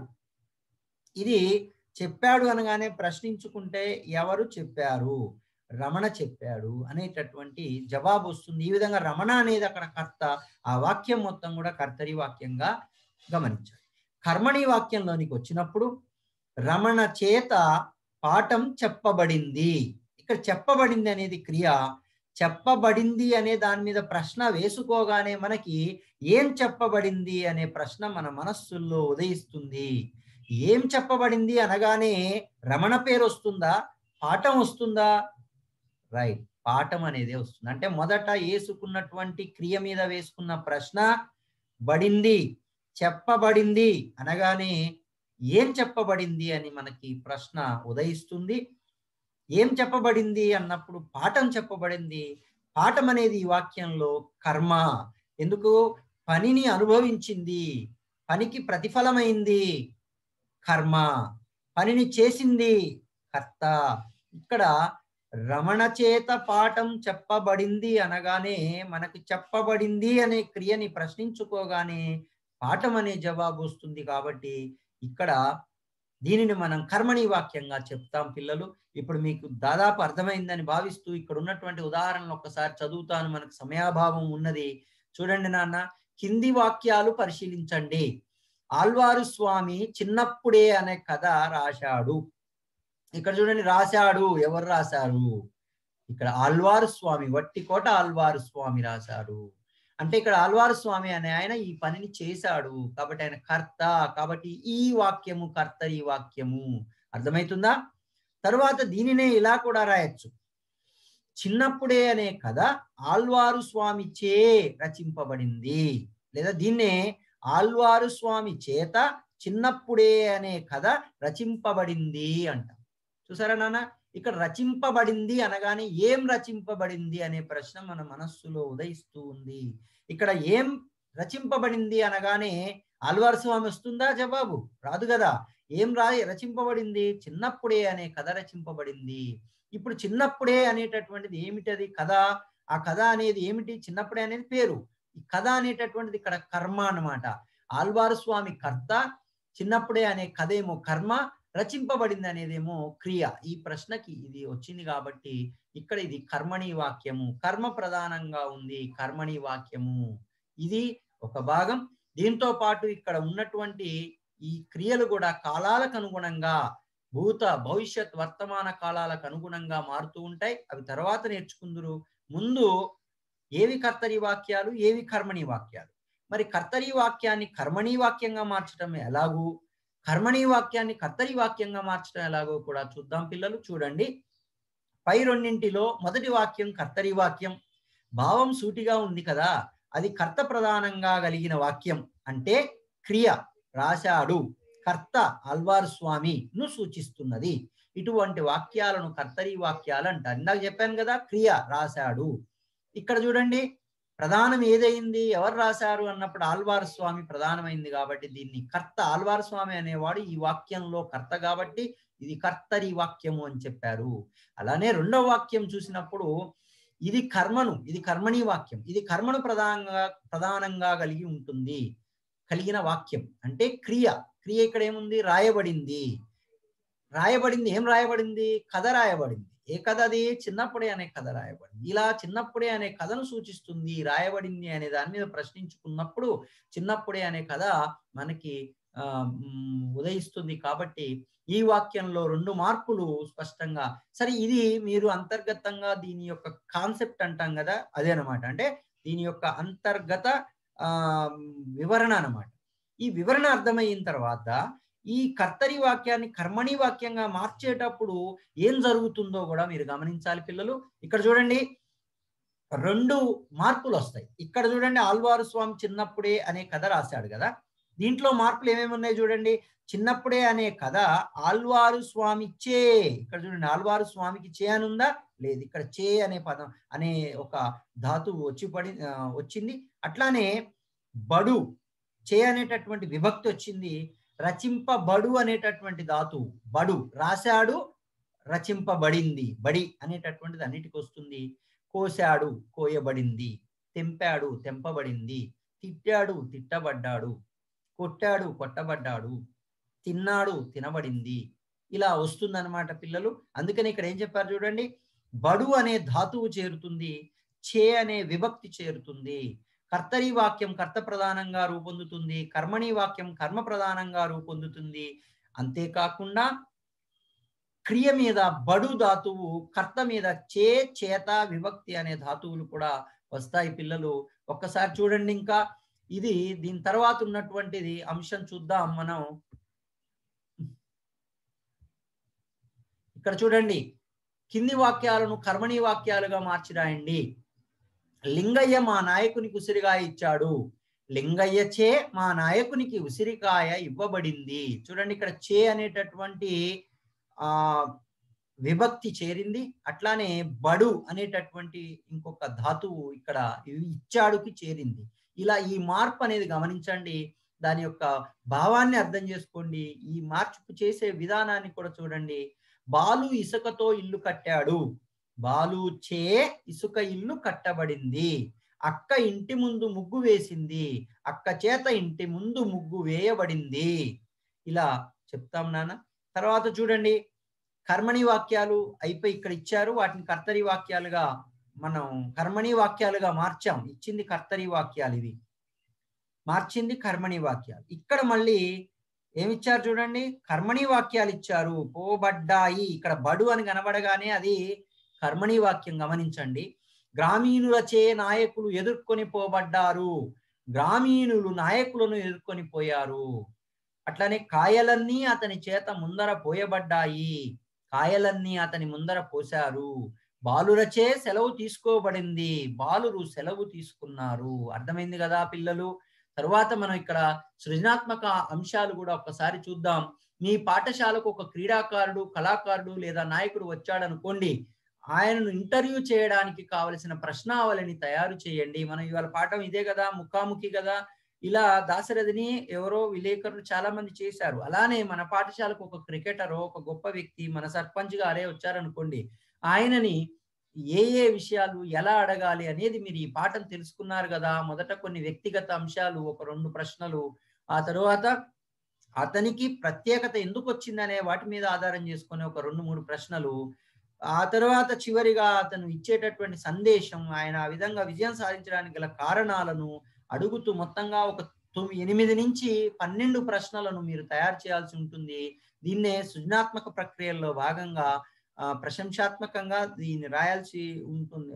ఇది చెప్పాడు అనగానే ప్రశ్నించుకుంటే ఎవరు చెప్పారు రమణ చెప్పాడు అనేటటువంటి జవాబు వస్తుంది ఈ విధంగా రమణ అనేది అక్కడ కర్త ఆ వాక్యం మొత్తం కూడా కర్తరి వాక్యంగా గమనించాలి కర్మణి వాక్యంలోనికి వచ్చినప్పుడు రమణ చేత పాఠం చెప్పబడింది ఇక్కడ చెప్పబడింది అనేది క్రియ చెప్పబడింది అనే దాని మీద ప్రశ్న వేసుకోగానే మనకి ఏం చెప్పబడింది అనే ప్రశ్న మన మనస్సుల్లో ఉదయిస్తుంది ఏం చెప్పబడింది అనగానే రమణ పేరు వస్తుందా పాఠం వస్తుందా రైట్ పాఠం అనేది వస్తుంది అంటే మొదట వేసుకున్నటువంటి క్రియ మీద వేసుకున్న ప్రశ్న బడింది చెప్పబడింది అనగానే ఏం చెప్పబడింది అని మనకి ప్రశ్న ఉదయిస్తుంది ఏం చెప్పబడింది అన్నప్పుడు పాఠం చెప్పబడింది పాఠం అనేది ఈ వాక్యంలో కర్మ ఎందుకు పనిని అనుభవించింది పనికి ప్రతిఫలమైంది కర్మ పనిని చేసింది కర్త ఇక్కడ రమణ చేత పాఠం చెప్పబడింది అనగానే మనకి చెప్పబడింది అనే క్రియని ప్రశ్నించుకోగానే పాఠం అనే జవాబు వస్తుంది కాబట్టి ఇక్కడ దీనిని మనం కర్మణి వాక్యంగా చెప్తాం పిల్లలు ఇప్పుడు మీకు దాదాపు అర్థమైందని భావిస్తూ ఇక్కడ ఉన్నటువంటి ఉదాహరణలు ఒక్కసారి చదువుతాను మనకు సమయాభావం ఉన్నది చూడండి నాన్న కింది వాక్యాలు పరిశీలించండి ఆల్వారు స్వామి చిన్నప్పుడే అనే కథ రాశాడు ఇక్కడ చూడండి రాశాడు ఎవరు రాశారు ఇక్కడ ఆల్వారు స్వామి వట్టికోట ఆల్వారు స్వామి రాశాడు అంటే ఇక్కడ ఆల్వారు స్వామి అనే ఆయన ఈ పనిని చేశాడు కాబట్టి ఆయన కర్త కాబట్టి ఈ వాక్యము కర్త ఈ వాక్యము అర్థమవుతుందా తరువాత దీనినే ఇలా కూడా రాయొచ్చు చిన్నప్పుడే అనే కథ ఆల్వారు స్వామి చే రచింపబడింది లేదా దీన్నే ఆల్వారు స్వామి చేత చిన్నప్పుడే అనే కథ రచింపబడింది అంట చూసారా నాన్న ఇక్కడ రచింపబడింది అనగానే ఏం రచింపబడింది అనే ప్రశ్న మన మనస్సులో ఉదయిస్తూ ఉంది ఇక్కడ ఏం రచింపబడింది అనగానే ఆల్వార్ స్వామి వస్తుందా జవాబు రాదు కదా ఏం రా రచింపబడింది చిన్నప్పుడే అనే కథ రచింపబడింది ఇప్పుడు చిన్నప్పుడే అనేటటువంటిది ఏమిటది కథ ఆ కథ అనేది ఏమిటి చిన్నప్పుడే అనేది పేరు ఈ కథ అనేటటువంటిది ఇక్కడ కర్మ అన్నమాట ఆల్వారు స్వామి కర్త చిన్నప్పుడే అనే కథ ఏమో కర్మ రచింపబడింది అనేదేమో క్రియ ఈ ప్రశ్నకి ఇది వచ్చింది కాబట్టి ఇక్కడ ఇది కర్మణి వాక్యము కర్మ ప్రధానంగా ఉంది కర్మణి వాక్యము ఇది ఒక భాగం దీంతో పాటు ఇక్కడ ఉన్నటువంటి ఈ క్రియలు కూడా కాలాలకు అనుగుణంగా భూత భవిష్యత్ వర్తమాన కాలాలకు అనుగుణంగా మారుతూ ఉంటాయి అవి తర్వాత నేర్చుకుందరు ముందు ఏవి కర్తరి వాక్యాలు ఏవి కర్మణి వాక్యాలు మరి కర్తరి వాక్యాన్ని కర్మణి వాక్యంగా మార్చడం ఎలాగూ కర్మణి వాక్యాన్ని కర్తరి వాక్యంగా మార్చడం ఎలాగో కూడా చూద్దాం పిల్లలు చూడండి పై రెండింటిలో మొదటి వాక్యం కర్తరి వాక్యం భావం సూటిగా ఉంది కదా అది కర్త ప్రధానంగా కలిగిన వాక్యం అంటే క్రియ రాశాడు కర్త అల్వార్ స్వామిను సూచిస్తున్నది ఇటువంటి వాక్యాలను కర్తరి వాక్యాలు అంటారు ఇందాక చెప్పాను కదా క్రియ రాశాడు ఇక్కడ చూడండి ప్రధానం ఏదైంది ఎవరు రాశారు అన్నప్పుడు ఆల్వార్ స్వామి ప్రధానమైంది కాబట్టి దీన్ని కర్త ఆల్వార్ స్వామి అనేవాడు ఈ వాక్యంలో కర్త కాబట్టి ఇది కర్తరి వాక్యము అని చెప్పారు అలానే రెండవ వాక్యం చూసినప్పుడు ఇది కర్మను ఇది కర్మణి వాక్యం ఇది కర్మను ప్రధానంగా ప్రధానంగా కలిగి ఉంటుంది కలిగిన వాక్యం అంటే క్రియ క్రియ ఇక్కడ ఏముంది రాయబడింది రాయబడింది ఏం రాయబడింది కథ రాయబడింది ఏ కథ అది చిన్నప్పుడే అనే కథ రాయబడింది ఇలా చిన్నప్పుడే అనే కథను సూచిస్తుంది రాయబడింది అనే దాని మీద ప్రశ్నించుకున్నప్పుడు చిన్నప్పుడే అనే కథ మనకి ఆ ఉదయిస్తుంది కాబట్టి ఈ వాక్యంలో రెండు మార్పులు స్పష్టంగా సరే ఇది మీరు అంతర్గతంగా దీని యొక్క కాన్సెప్ట్ అంటాం కదా అదే అనమాట అంటే దీని యొక్క అంతర్గత ఆ వివరణ అనమాట ఈ వివరణ అర్థమైన తర్వాత ఈ కర్తరి వాక్యాన్ని కర్మణి వాక్యంగా మార్చేటప్పుడు ఏం జరుగుతుందో కూడా మీరు గమనించాలి పిల్లలు ఇక్కడ చూడండి రెండు మార్పులు వస్తాయి ఇక్కడ చూడండి ఆల్వారు స్వామి చిన్నప్పుడే అనే కథ రాశాడు కదా దీంట్లో మార్పులు ఏమేమి ఉన్నాయి చూడండి చిన్నప్పుడే అనే కథ ఆల్వారు స్వామి చే ఇక్కడ చూడండి ఆల్వారు స్వామికి చే అని ఉందా లేదు ఇక్కడ చే అనే పదం అనే ఒక ధాతువు వచ్చి పడి వచ్చింది అట్లానే బడు చే అనేటటువంటి విభక్తి వచ్చింది రచింపబడు అనేటటువంటి ధాతువు బడు రాశాడు రచింపబడింది బడి అనేటటువంటిది అన్నిటికి వస్తుంది కోశాడు కోయబడింది తెంపాడు తెంపబడింది తిట్టాడు తిట్టబడ్డాడు కొట్టాడు కొట్టబడ్డాడు తిన్నాడు తినబడింది ఇలా వస్తుందన్నమాట పిల్లలు అందుకని ఇక్కడ ఏం చెప్పారు చూడండి బడు అనే ధాతువు చేరుతుంది చే అనే విభక్తి చేరుతుంది కర్తరి వాక్యం కర్త ప్రధానంగా రూపొందుతుంది కర్మణి వాక్యం కర్మ ప్రధానంగా రూపొందుతుంది అంతేకాకుండా క్రియ మీద బడు ధాతువు కర్త మీద చే చేత విభక్తి అనే ధాతువులు కూడా వస్తాయి పిల్లలు ఒక్కసారి చూడండి ఇంకా ఇది దీని తర్వాత ఉన్నటువంటిది అంశం చూద్దాం మనం ఇక్కడ చూడండి కింది వాక్యాలను కర్మణి వాక్యాలుగా మార్చి రాయండి లింగయ్య మా నాయకునికి ఉసిరికాయ ఇచ్చాడు లింగయ్య చే మా నాయకునికి ఉసిరికాయ ఇవ్వబడింది చూడండి ఇక్కడ చే అనేటటువంటి ఆ విభక్తి చేరింది అట్లానే బడు అనేటటువంటి ఇంకొక ధాతువు ఇక్కడ ఇచ్చాడుకి చేరింది ఇలా ఈ మార్పు అనేది గమనించండి దాని యొక్క భావాన్ని అర్థం చేసుకోండి ఈ మార్పు చేసే విధానాన్ని కూడా చూడండి బాలు ఇసుకతో ఇల్లు కట్టాడు బాలు చే ఇసుక ఇల్లు కట్టబడింది అక్క ఇంటి ముందు ముగ్గు వేసింది అక్క చేత ఇంటి ముందు ముగ్గు వేయబడింది ఇలా చెప్తాం నాన్న తర్వాత చూడండి కర్మణి వాక్యాలు అయిపోయి ఇక్కడ ఇచ్చారు వాటిని కర్తరి వాక్యాలుగా మనం కర్మణి వాక్యాలుగా మార్చాం ఇచ్చింది కర్తరి వాక్యాలు ఇవి మార్చింది కర్మణి వాక్యాలు ఇక్కడ మళ్ళీ ఏమిచ్చారు చూడండి కర్మణి వాక్యాలు ఇచ్చారు పోబడ్డాయి ఇక్కడ బడు అని కనబడగానే అది కర్మణి వాక్యం గమనించండి గ్రామీణులచే నాయకులు ఎదుర్కొని పోబడ్డారు గ్రామీణులు నాయకులను ఎదుర్కొని పోయారు అట్లనే కాయలన్నీ అతని చేత ముందర పోయబడ్డాయి కాయలన్నీ అతని ముందర పోశారు బాలురచే సెలవు తీసుకోబడింది బాలురు సెలవు తీసుకున్నారు అర్థమైంది కదా పిల్లలు తరువాత మనం ఇక్కడ సృజనాత్మక అంశాలు కూడా ఒక్కసారి చూద్దాం మీ పాఠశాలకు ఒక క్రీడాకారుడు కళాకారుడు లేదా నాయకుడు వచ్చాడనుకోండి ఆయనను ఇంటర్వ్యూ చేయడానికి కావలసిన ప్రశ్నావళిని తయారు చేయండి మనం ఇవాళ పాఠం ఇదే కదా ముఖాముఖి కదా ఇలా దాశరథిని ఎవరో విలేకరులు చాలా మంది చేశారు అలానే మన పాఠశాలకు ఒక క్రికెటర్ ఒక గొప్ప వ్యక్తి మన సర్పంచ్ గారే వచ్చారనుకోండి ఆయనని ఏ ఏ విషయాలు ఎలా అడగాలి అనేది మీరు ఈ పాఠం తెలుసుకున్నారు కదా మొదట కొన్ని వ్యక్తిగత అంశాలు ఒక రెండు ప్రశ్నలు ఆ తరువాత అతనికి ప్రత్యేకత ఎందుకు వచ్చిందనే వాటి మీద ఆధారం చేసుకుని ఒక రెండు మూడు ప్రశ్నలు ఆ తర్వాత చివరిగా అతను ఇచ్చేటటువంటి సందేశం ఆయన ఆ విధంగా విజయం సాధించడానికి గల కారణాలను అడుగుతూ మొత్తంగా ఒక తొమ్మిది ఎనిమిది నుంచి పన్నెండు ప్రశ్నలను మీరు తయారు చేయాల్సి ఉంటుంది దీన్నే సృజనాత్మక ప్రక్రియల్లో భాగంగా ప్రశంసాత్మకంగా దీన్ని రాయాల్సి ఉంటుంది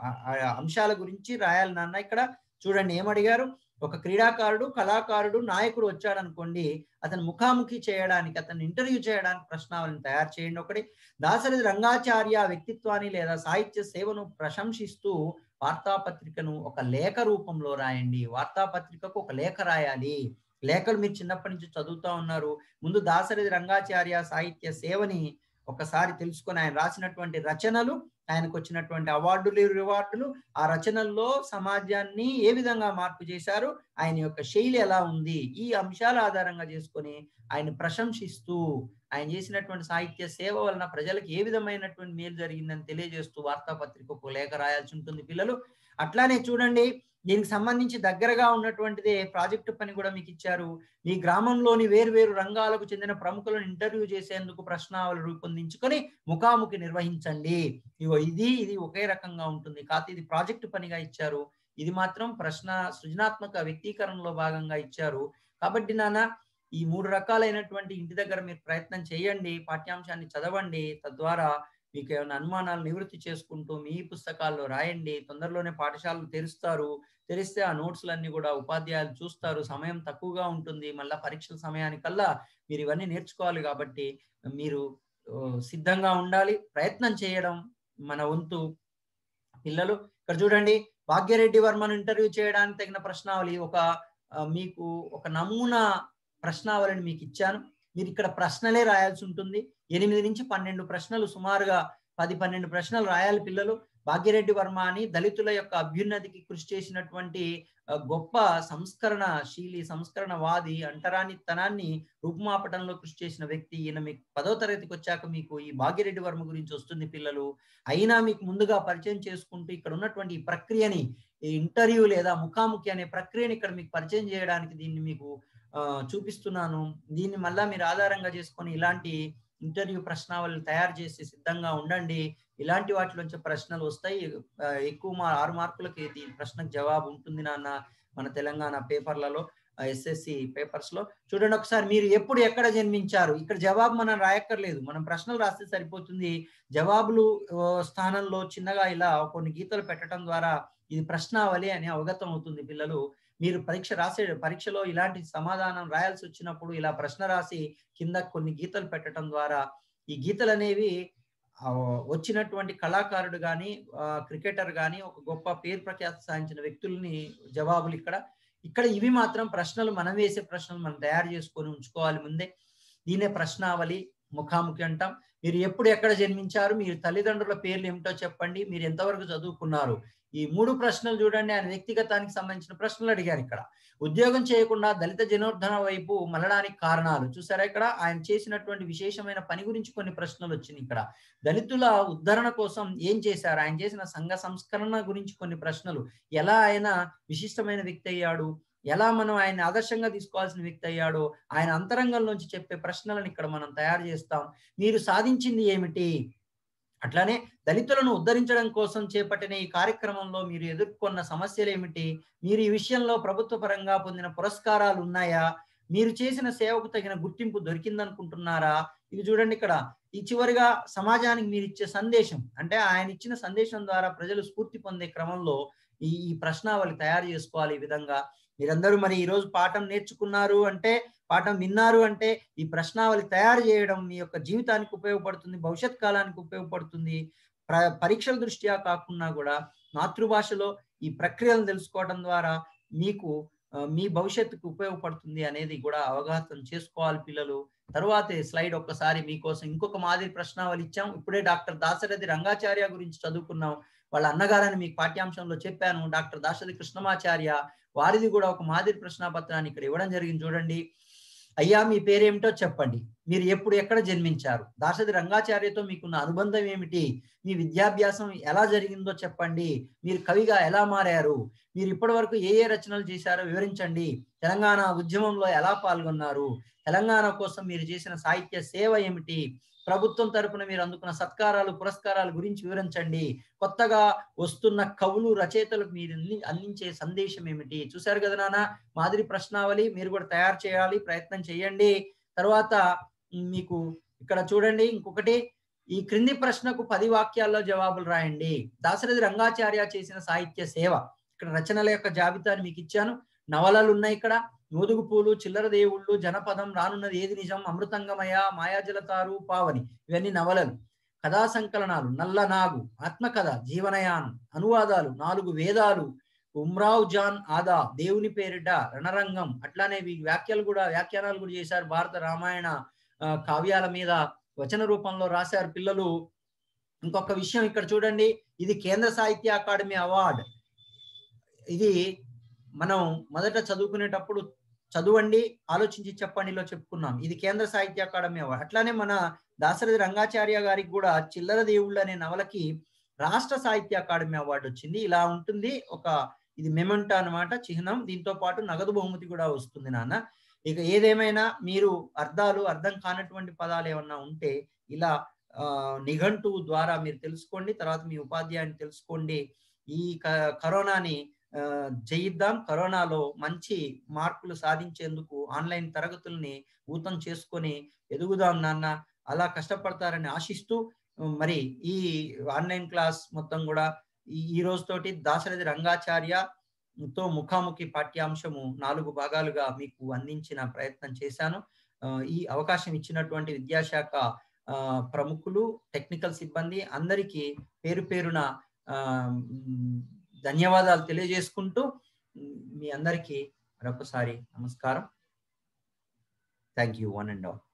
అంశాల గురించి రాయాలి నాన్న ఇక్కడ చూడండి ఏమడిగారు ఒక క్రీడాకారుడు కళాకారుడు నాయకుడు వచ్చాడనుకోండి అతను ముఖాముఖి చేయడానికి అతను ఇంటర్వ్యూ చేయడానికి ప్రశ్నావళిని తయారు చేయండి ఒకటి దాసరథి రంగాచార్య వ్యక్తిత్వాన్ని లేదా సాహిత్య సేవను ప్రశంసిస్తూ వార్తాపత్రికను ఒక లేఖ రూపంలో రాయండి వార్తాపత్రికకు ఒక లేఖ రాయాలి లేఖలు మీరు చిన్నప్పటి నుంచి చదువుతా ఉన్నారు ముందు దాసరథి రంగాచార్య సాహిత్య సేవని ఒకసారి తెలుసుకొని ఆయన రాసినటువంటి రచనలు ఆయనకు వచ్చినటువంటి అవార్డులు రివార్డులు ఆ రచనల్లో సమాజాన్ని ఏ విధంగా మార్పు చేశారు ఆయన యొక్క శైలి ఎలా ఉంది ఈ అంశాల ఆధారంగా చేసుకొని ఆయన ప్రశంసిస్తూ ఆయన చేసినటువంటి సాహిత్య సేవ వలన ప్రజలకు ఏ విధమైనటువంటి మేలు జరిగిందని తెలియజేస్తూ వార్తాపత్రికకు లేఖ రాయాల్సి ఉంటుంది పిల్లలు అట్లానే చూడండి దీనికి సంబంధించి దగ్గరగా ఉన్నటువంటిదే ప్రాజెక్టు పని కూడా మీకు ఇచ్చారు మీ గ్రామంలోని వేరు వేరు రంగాలకు చెందిన ప్రముఖులను ఇంటర్వ్యూ చేసేందుకు ప్రశ్నావళి రూపొందించుకొని ముఖాముఖి నిర్వహించండి ఇగో ఇది ఇది ఒకే రకంగా ఉంటుంది కాకపోతే ఇది ప్రాజెక్టు పనిగా ఇచ్చారు ఇది మాత్రం ప్రశ్న సృజనాత్మక వ్యక్తీకరణలో భాగంగా ఇచ్చారు కాబట్టి నాన్న ఈ మూడు రకాలైనటువంటి ఇంటి దగ్గర మీరు ప్రయత్నం చేయండి పాఠ్యాంశాన్ని చదవండి తద్వారా మీకు ఏమైనా అనుమానాలు నివృత్తి చేసుకుంటూ మీ పుస్తకాల్లో రాయండి తొందరలోనే పాఠశాలలు తెరుస్తారు తెరిస్తే ఆ నోట్స్లన్నీ కూడా ఉపాధ్యాయులు చూస్తారు సమయం తక్కువగా ఉంటుంది మళ్ళీ పరీక్షల సమయానికల్లా మీరు ఇవన్నీ నేర్చుకోవాలి కాబట్టి మీరు సిద్ధంగా ఉండాలి ప్రయత్నం చేయడం మన వంతు పిల్లలు ఇక్కడ చూడండి భాగ్యరెడ్డి వర్మను ఇంటర్వ్యూ చేయడానికి తగిన ప్రశ్నావళి ఒక మీకు ఒక నమూనా ప్రశ్నావళిని మీకు ఇచ్చాను మీరు ఇక్కడ ప్రశ్నలే రాయాల్సి ఉంటుంది ఎనిమిది నుంచి పన్నెండు ప్రశ్నలు సుమారుగా పది పన్నెండు ప్రశ్నలు రాయాలి పిల్లలు భాగ్యరెడ్డి వర్మ అని దళితుల యొక్క అభ్యున్నతికి కృషి చేసినటువంటి గొప్ప సంస్కరణ శీలి సంస్కరణవాది అంటరాని తనాన్ని రూపుమాపటంలో కృషి చేసిన వ్యక్తి ఈయన మీకు పదో తరగతికి వచ్చాక మీకు ఈ భాగ్యరెడ్డి వర్మ గురించి వస్తుంది పిల్లలు అయినా మీకు ముందుగా పరిచయం చేసుకుంటూ ఇక్కడ ఉన్నటువంటి ఈ ప్రక్రియని ఈ ఇంటర్వ్యూ లేదా ముఖాముఖి అనే ప్రక్రియని ఇక్కడ మీకు పరిచయం చేయడానికి దీన్ని మీకు చూపిస్తున్నాను దీన్ని మళ్ళా మీరు ఆధారంగా చేసుకొని ఇలాంటి ఇంటర్వ్యూ ప్రశ్నావళి తయారు చేసి సిద్ధంగా ఉండండి ఇలాంటి వాటిలోంచి ప్రశ్నలు వస్తాయి ఎక్కువ మా ఆరు మార్కులకి ఈ ప్రశ్నకు జవాబు ఉంటుంది నాన్న మన తెలంగాణ పేపర్లలో ఎస్ఎస్సి పేపర్స్ లో చూడండి ఒకసారి మీరు ఎప్పుడు ఎక్కడ జన్మించారు ఇక్కడ జవాబు మనం రాయక్కర్లేదు మనం ప్రశ్నలు రాస్తే సరిపోతుంది జవాబులు స్థానంలో చిన్నగా ఇలా కొన్ని గీతలు పెట్టడం ద్వారా ఇది ప్రశ్నావళి అని అవగతం అవుతుంది పిల్లలు మీరు పరీక్ష రాసే పరీక్షలో ఇలాంటి సమాధానం రాయాల్సి వచ్చినప్పుడు ఇలా ప్రశ్న రాసి కింద కొన్ని గీతలు పెట్టడం ద్వారా ఈ గీతలు అనేవి వచ్చినటువంటి కళాకారుడు కానీ క్రికెటర్ కానీ ఒక గొప్ప పేరు ప్రఖ్యాతి సాధించిన వ్యక్తుల్ని జవాబులు ఇక్కడ ఇక్కడ ఇవి మాత్రం ప్రశ్నలు మనం వేసే ప్రశ్నలు మనం తయారు చేసుకొని ఉంచుకోవాలి ముందే దీనే ప్రశ్నావళి ముఖాముఖి అంటాం మీరు ఎప్పుడు ఎక్కడ జన్మించారు మీరు తల్లిదండ్రుల పేర్లు ఏమిటో చెప్పండి మీరు ఎంతవరకు చదువుకున్నారు ఈ మూడు ప్రశ్నలు చూడండి ఆయన వ్యక్తిగతానికి సంబంధించిన ప్రశ్నలు అడిగారు ఇక్కడ ఉద్యోగం చేయకుండా దళిత జనార్దన వైపు మళ్ళడానికి కారణాలు చూసారా ఇక్కడ ఆయన చేసినటువంటి విశేషమైన పని గురించి కొన్ని ప్రశ్నలు వచ్చినాయి ఇక్కడ దళితుల ఉద్ధరణ కోసం ఏం చేశారు ఆయన చేసిన సంఘ సంస్కరణ గురించి కొన్ని ప్రశ్నలు ఎలా ఆయన విశిష్టమైన వ్యక్తి అయ్యాడు ఎలా మనం ఆయన ఆదర్శంగా తీసుకోవాల్సిన వ్యక్తి అయ్యాడో ఆయన అంతరంగంలోంచి చెప్పే ప్రశ్నలను ఇక్కడ మనం తయారు చేస్తాం మీరు సాధించింది ఏమిటి అట్లానే దళితులను ఉద్ధరించడం కోసం చేపట్టిన ఈ కార్యక్రమంలో మీరు ఎదుర్కొన్న సమస్యలు ఏమిటి మీరు ఈ విషయంలో ప్రభుత్వ పరంగా పొందిన పురస్కారాలు ఉన్నాయా మీరు చేసిన సేవకు తగిన గుర్తింపు దొరికిందనుకుంటున్నారా ఇది చూడండి ఇక్కడ ఈ చివరిగా సమాజానికి మీరు ఇచ్చే సందేశం అంటే ఆయన ఇచ్చిన సందేశం ద్వారా ప్రజలు స్ఫూర్తి పొందే క్రమంలో ఈ ఈ ప్రశ్నావళి తయారు చేసుకోవాలి ఈ విధంగా మీరందరూ మరి ఈ రోజు పాఠం నేర్చుకున్నారు అంటే పాఠం విన్నారు అంటే ఈ ప్రశ్నావళి తయారు చేయడం మీ యొక్క జీవితానికి ఉపయోగపడుతుంది భవిష్యత్ కాలానికి ఉపయోగపడుతుంది ప్ర పరీక్షల దృష్ట్యా కాకుండా కూడా మాతృభాషలో ఈ ప్రక్రియలను తెలుసుకోవడం ద్వారా మీకు మీ భవిష్యత్తుకు ఉపయోగపడుతుంది అనేది కూడా అవగాహన చేసుకోవాలి పిల్లలు తరువాతే స్లైడ్ ఒక్కసారి మీకోసం ఇంకొక మాదిరి ప్రశ్నావళి ఇచ్చాం ఇప్పుడే డాక్టర్ దాశరథి రంగాచార్య గురించి చదువుకున్నాం వాళ్ళ అన్నగారని మీకు పాఠ్యాంశంలో చెప్పాను డాక్టర్ దాశరథి కృష్ణమాచార్య వారిది కూడా ఒక మాదిరి ప్రశ్నాపత్రాన్ని ఇక్కడ ఇవ్వడం జరిగింది చూడండి అయ్యా మీ పేరేమిటో చెప్పండి మీరు ఎప్పుడు ఎక్కడ జన్మించారు దాశరథి రంగాచార్యతో మీకున్న అనుబంధం ఏమిటి మీ విద్యాభ్యాసం ఎలా జరిగిందో చెప్పండి మీరు కవిగా ఎలా మారారు మీరు ఇప్పటి వరకు ఏ ఏ రచనలు చేశారో వివరించండి తెలంగాణ ఉద్యమంలో ఎలా పాల్గొన్నారు తెలంగాణ కోసం మీరు చేసిన సాహిత్య సేవ ఏమిటి ప్రభుత్వం తరపున మీరు అందుకున్న సత్కారాలు పురస్కారాల గురించి వివరించండి కొత్తగా వస్తున్న కవులు రచయితలకు మీరు అందించే సందేశం ఏమిటి చూశారు కదా నాన్న మాదిరి ప్రశ్నావళి మీరు కూడా తయారు చేయాలి ప్రయత్నం చేయండి తర్వాత మీకు ఇక్కడ చూడండి ఇంకొకటి ఈ క్రింది ప్రశ్నకు పది వాక్యాల్లో జవాబులు రాయండి దాశరథి రంగాచార్య చేసిన సాహిత్య సేవ ఇక్కడ రచనల యొక్క జాబితాని మీకు ఇచ్చాను నవలలు ఉన్నాయి ఇక్కడ నోదుగు పూలు చిల్లర దేవుళ్ళు జనపదం రానున్నది ఏది నిజం అమృతంగమయ మాయాజలతారు పావని ఇవన్నీ నవలలు కథా సంకలనాలు నల్ల నాగు ఆత్మకథ జీవనయానం అనువాదాలు నాలుగు వేదాలు ఉమ్రావ్ జాన్ ఆదా దేవుని పేరిట రణరంగం అట్లానే వ్యాఖ్యలు కూడా వ్యాఖ్యానాలు కూడా చేశారు భారత రామాయణ కావ్యాల మీద వచన రూపంలో రాశారు పిల్లలు ఇంకొక విషయం ఇక్కడ చూడండి ఇది కేంద్ర సాహిత్య అకాడమీ అవార్డ్ ఇది మనం మొదట చదువుకునేటప్పుడు చదవండి ఆలోచించి చెప్పండిలో చెప్పుకున్నాం ఇది కేంద్ర సాహిత్య అకాడమీ అవార్డు అట్లానే మన దాశరథి రంగాచార్య గారికి కూడా చిల్లర దేవుళ్ళు అనే నవలకి రాష్ట్ర సాహిత్య అకాడమీ అవార్డు వచ్చింది ఇలా ఉంటుంది ఒక ఇది మెమెంటో అనమాట చిహ్నం దీంతో పాటు నగదు బహుమతి కూడా వస్తుంది నాన్న ఇక ఏదేమైనా మీరు అర్థాలు అర్థం కానటువంటి పదాలు ఏమన్నా ఉంటే ఇలా నిఘంటువు ద్వారా మీరు తెలుసుకోండి తర్వాత మీ ఉపాధ్యాయుని తెలుసుకోండి ఈ కరోనాని జయిద్దాం కరోనాలో మంచి మార్కులు సాధించేందుకు ఆన్లైన్ తరగతుల్ని ఊతం చేసుకొని ఎదుగుదాం నాన్న అలా కష్టపడతారని ఆశిస్తూ మరి ఈ ఆన్లైన్ క్లాస్ మొత్తం కూడా ఈ రోజుతోటి దాశరథి రంగాచార్య తో ముఖాముఖి పాఠ్యాంశము నాలుగు భాగాలుగా మీకు అందించిన ప్రయత్నం చేశాను ఈ అవకాశం ఇచ్చినటువంటి విద్యాశాఖ ప్రముఖులు టెక్నికల్ సిబ్బంది అందరికీ పేరు పేరున ధన్యవాదాలు తెలియజేసుకుంటూ మీ అందరికీ మరొకసారి నమస్కారం thank you one and all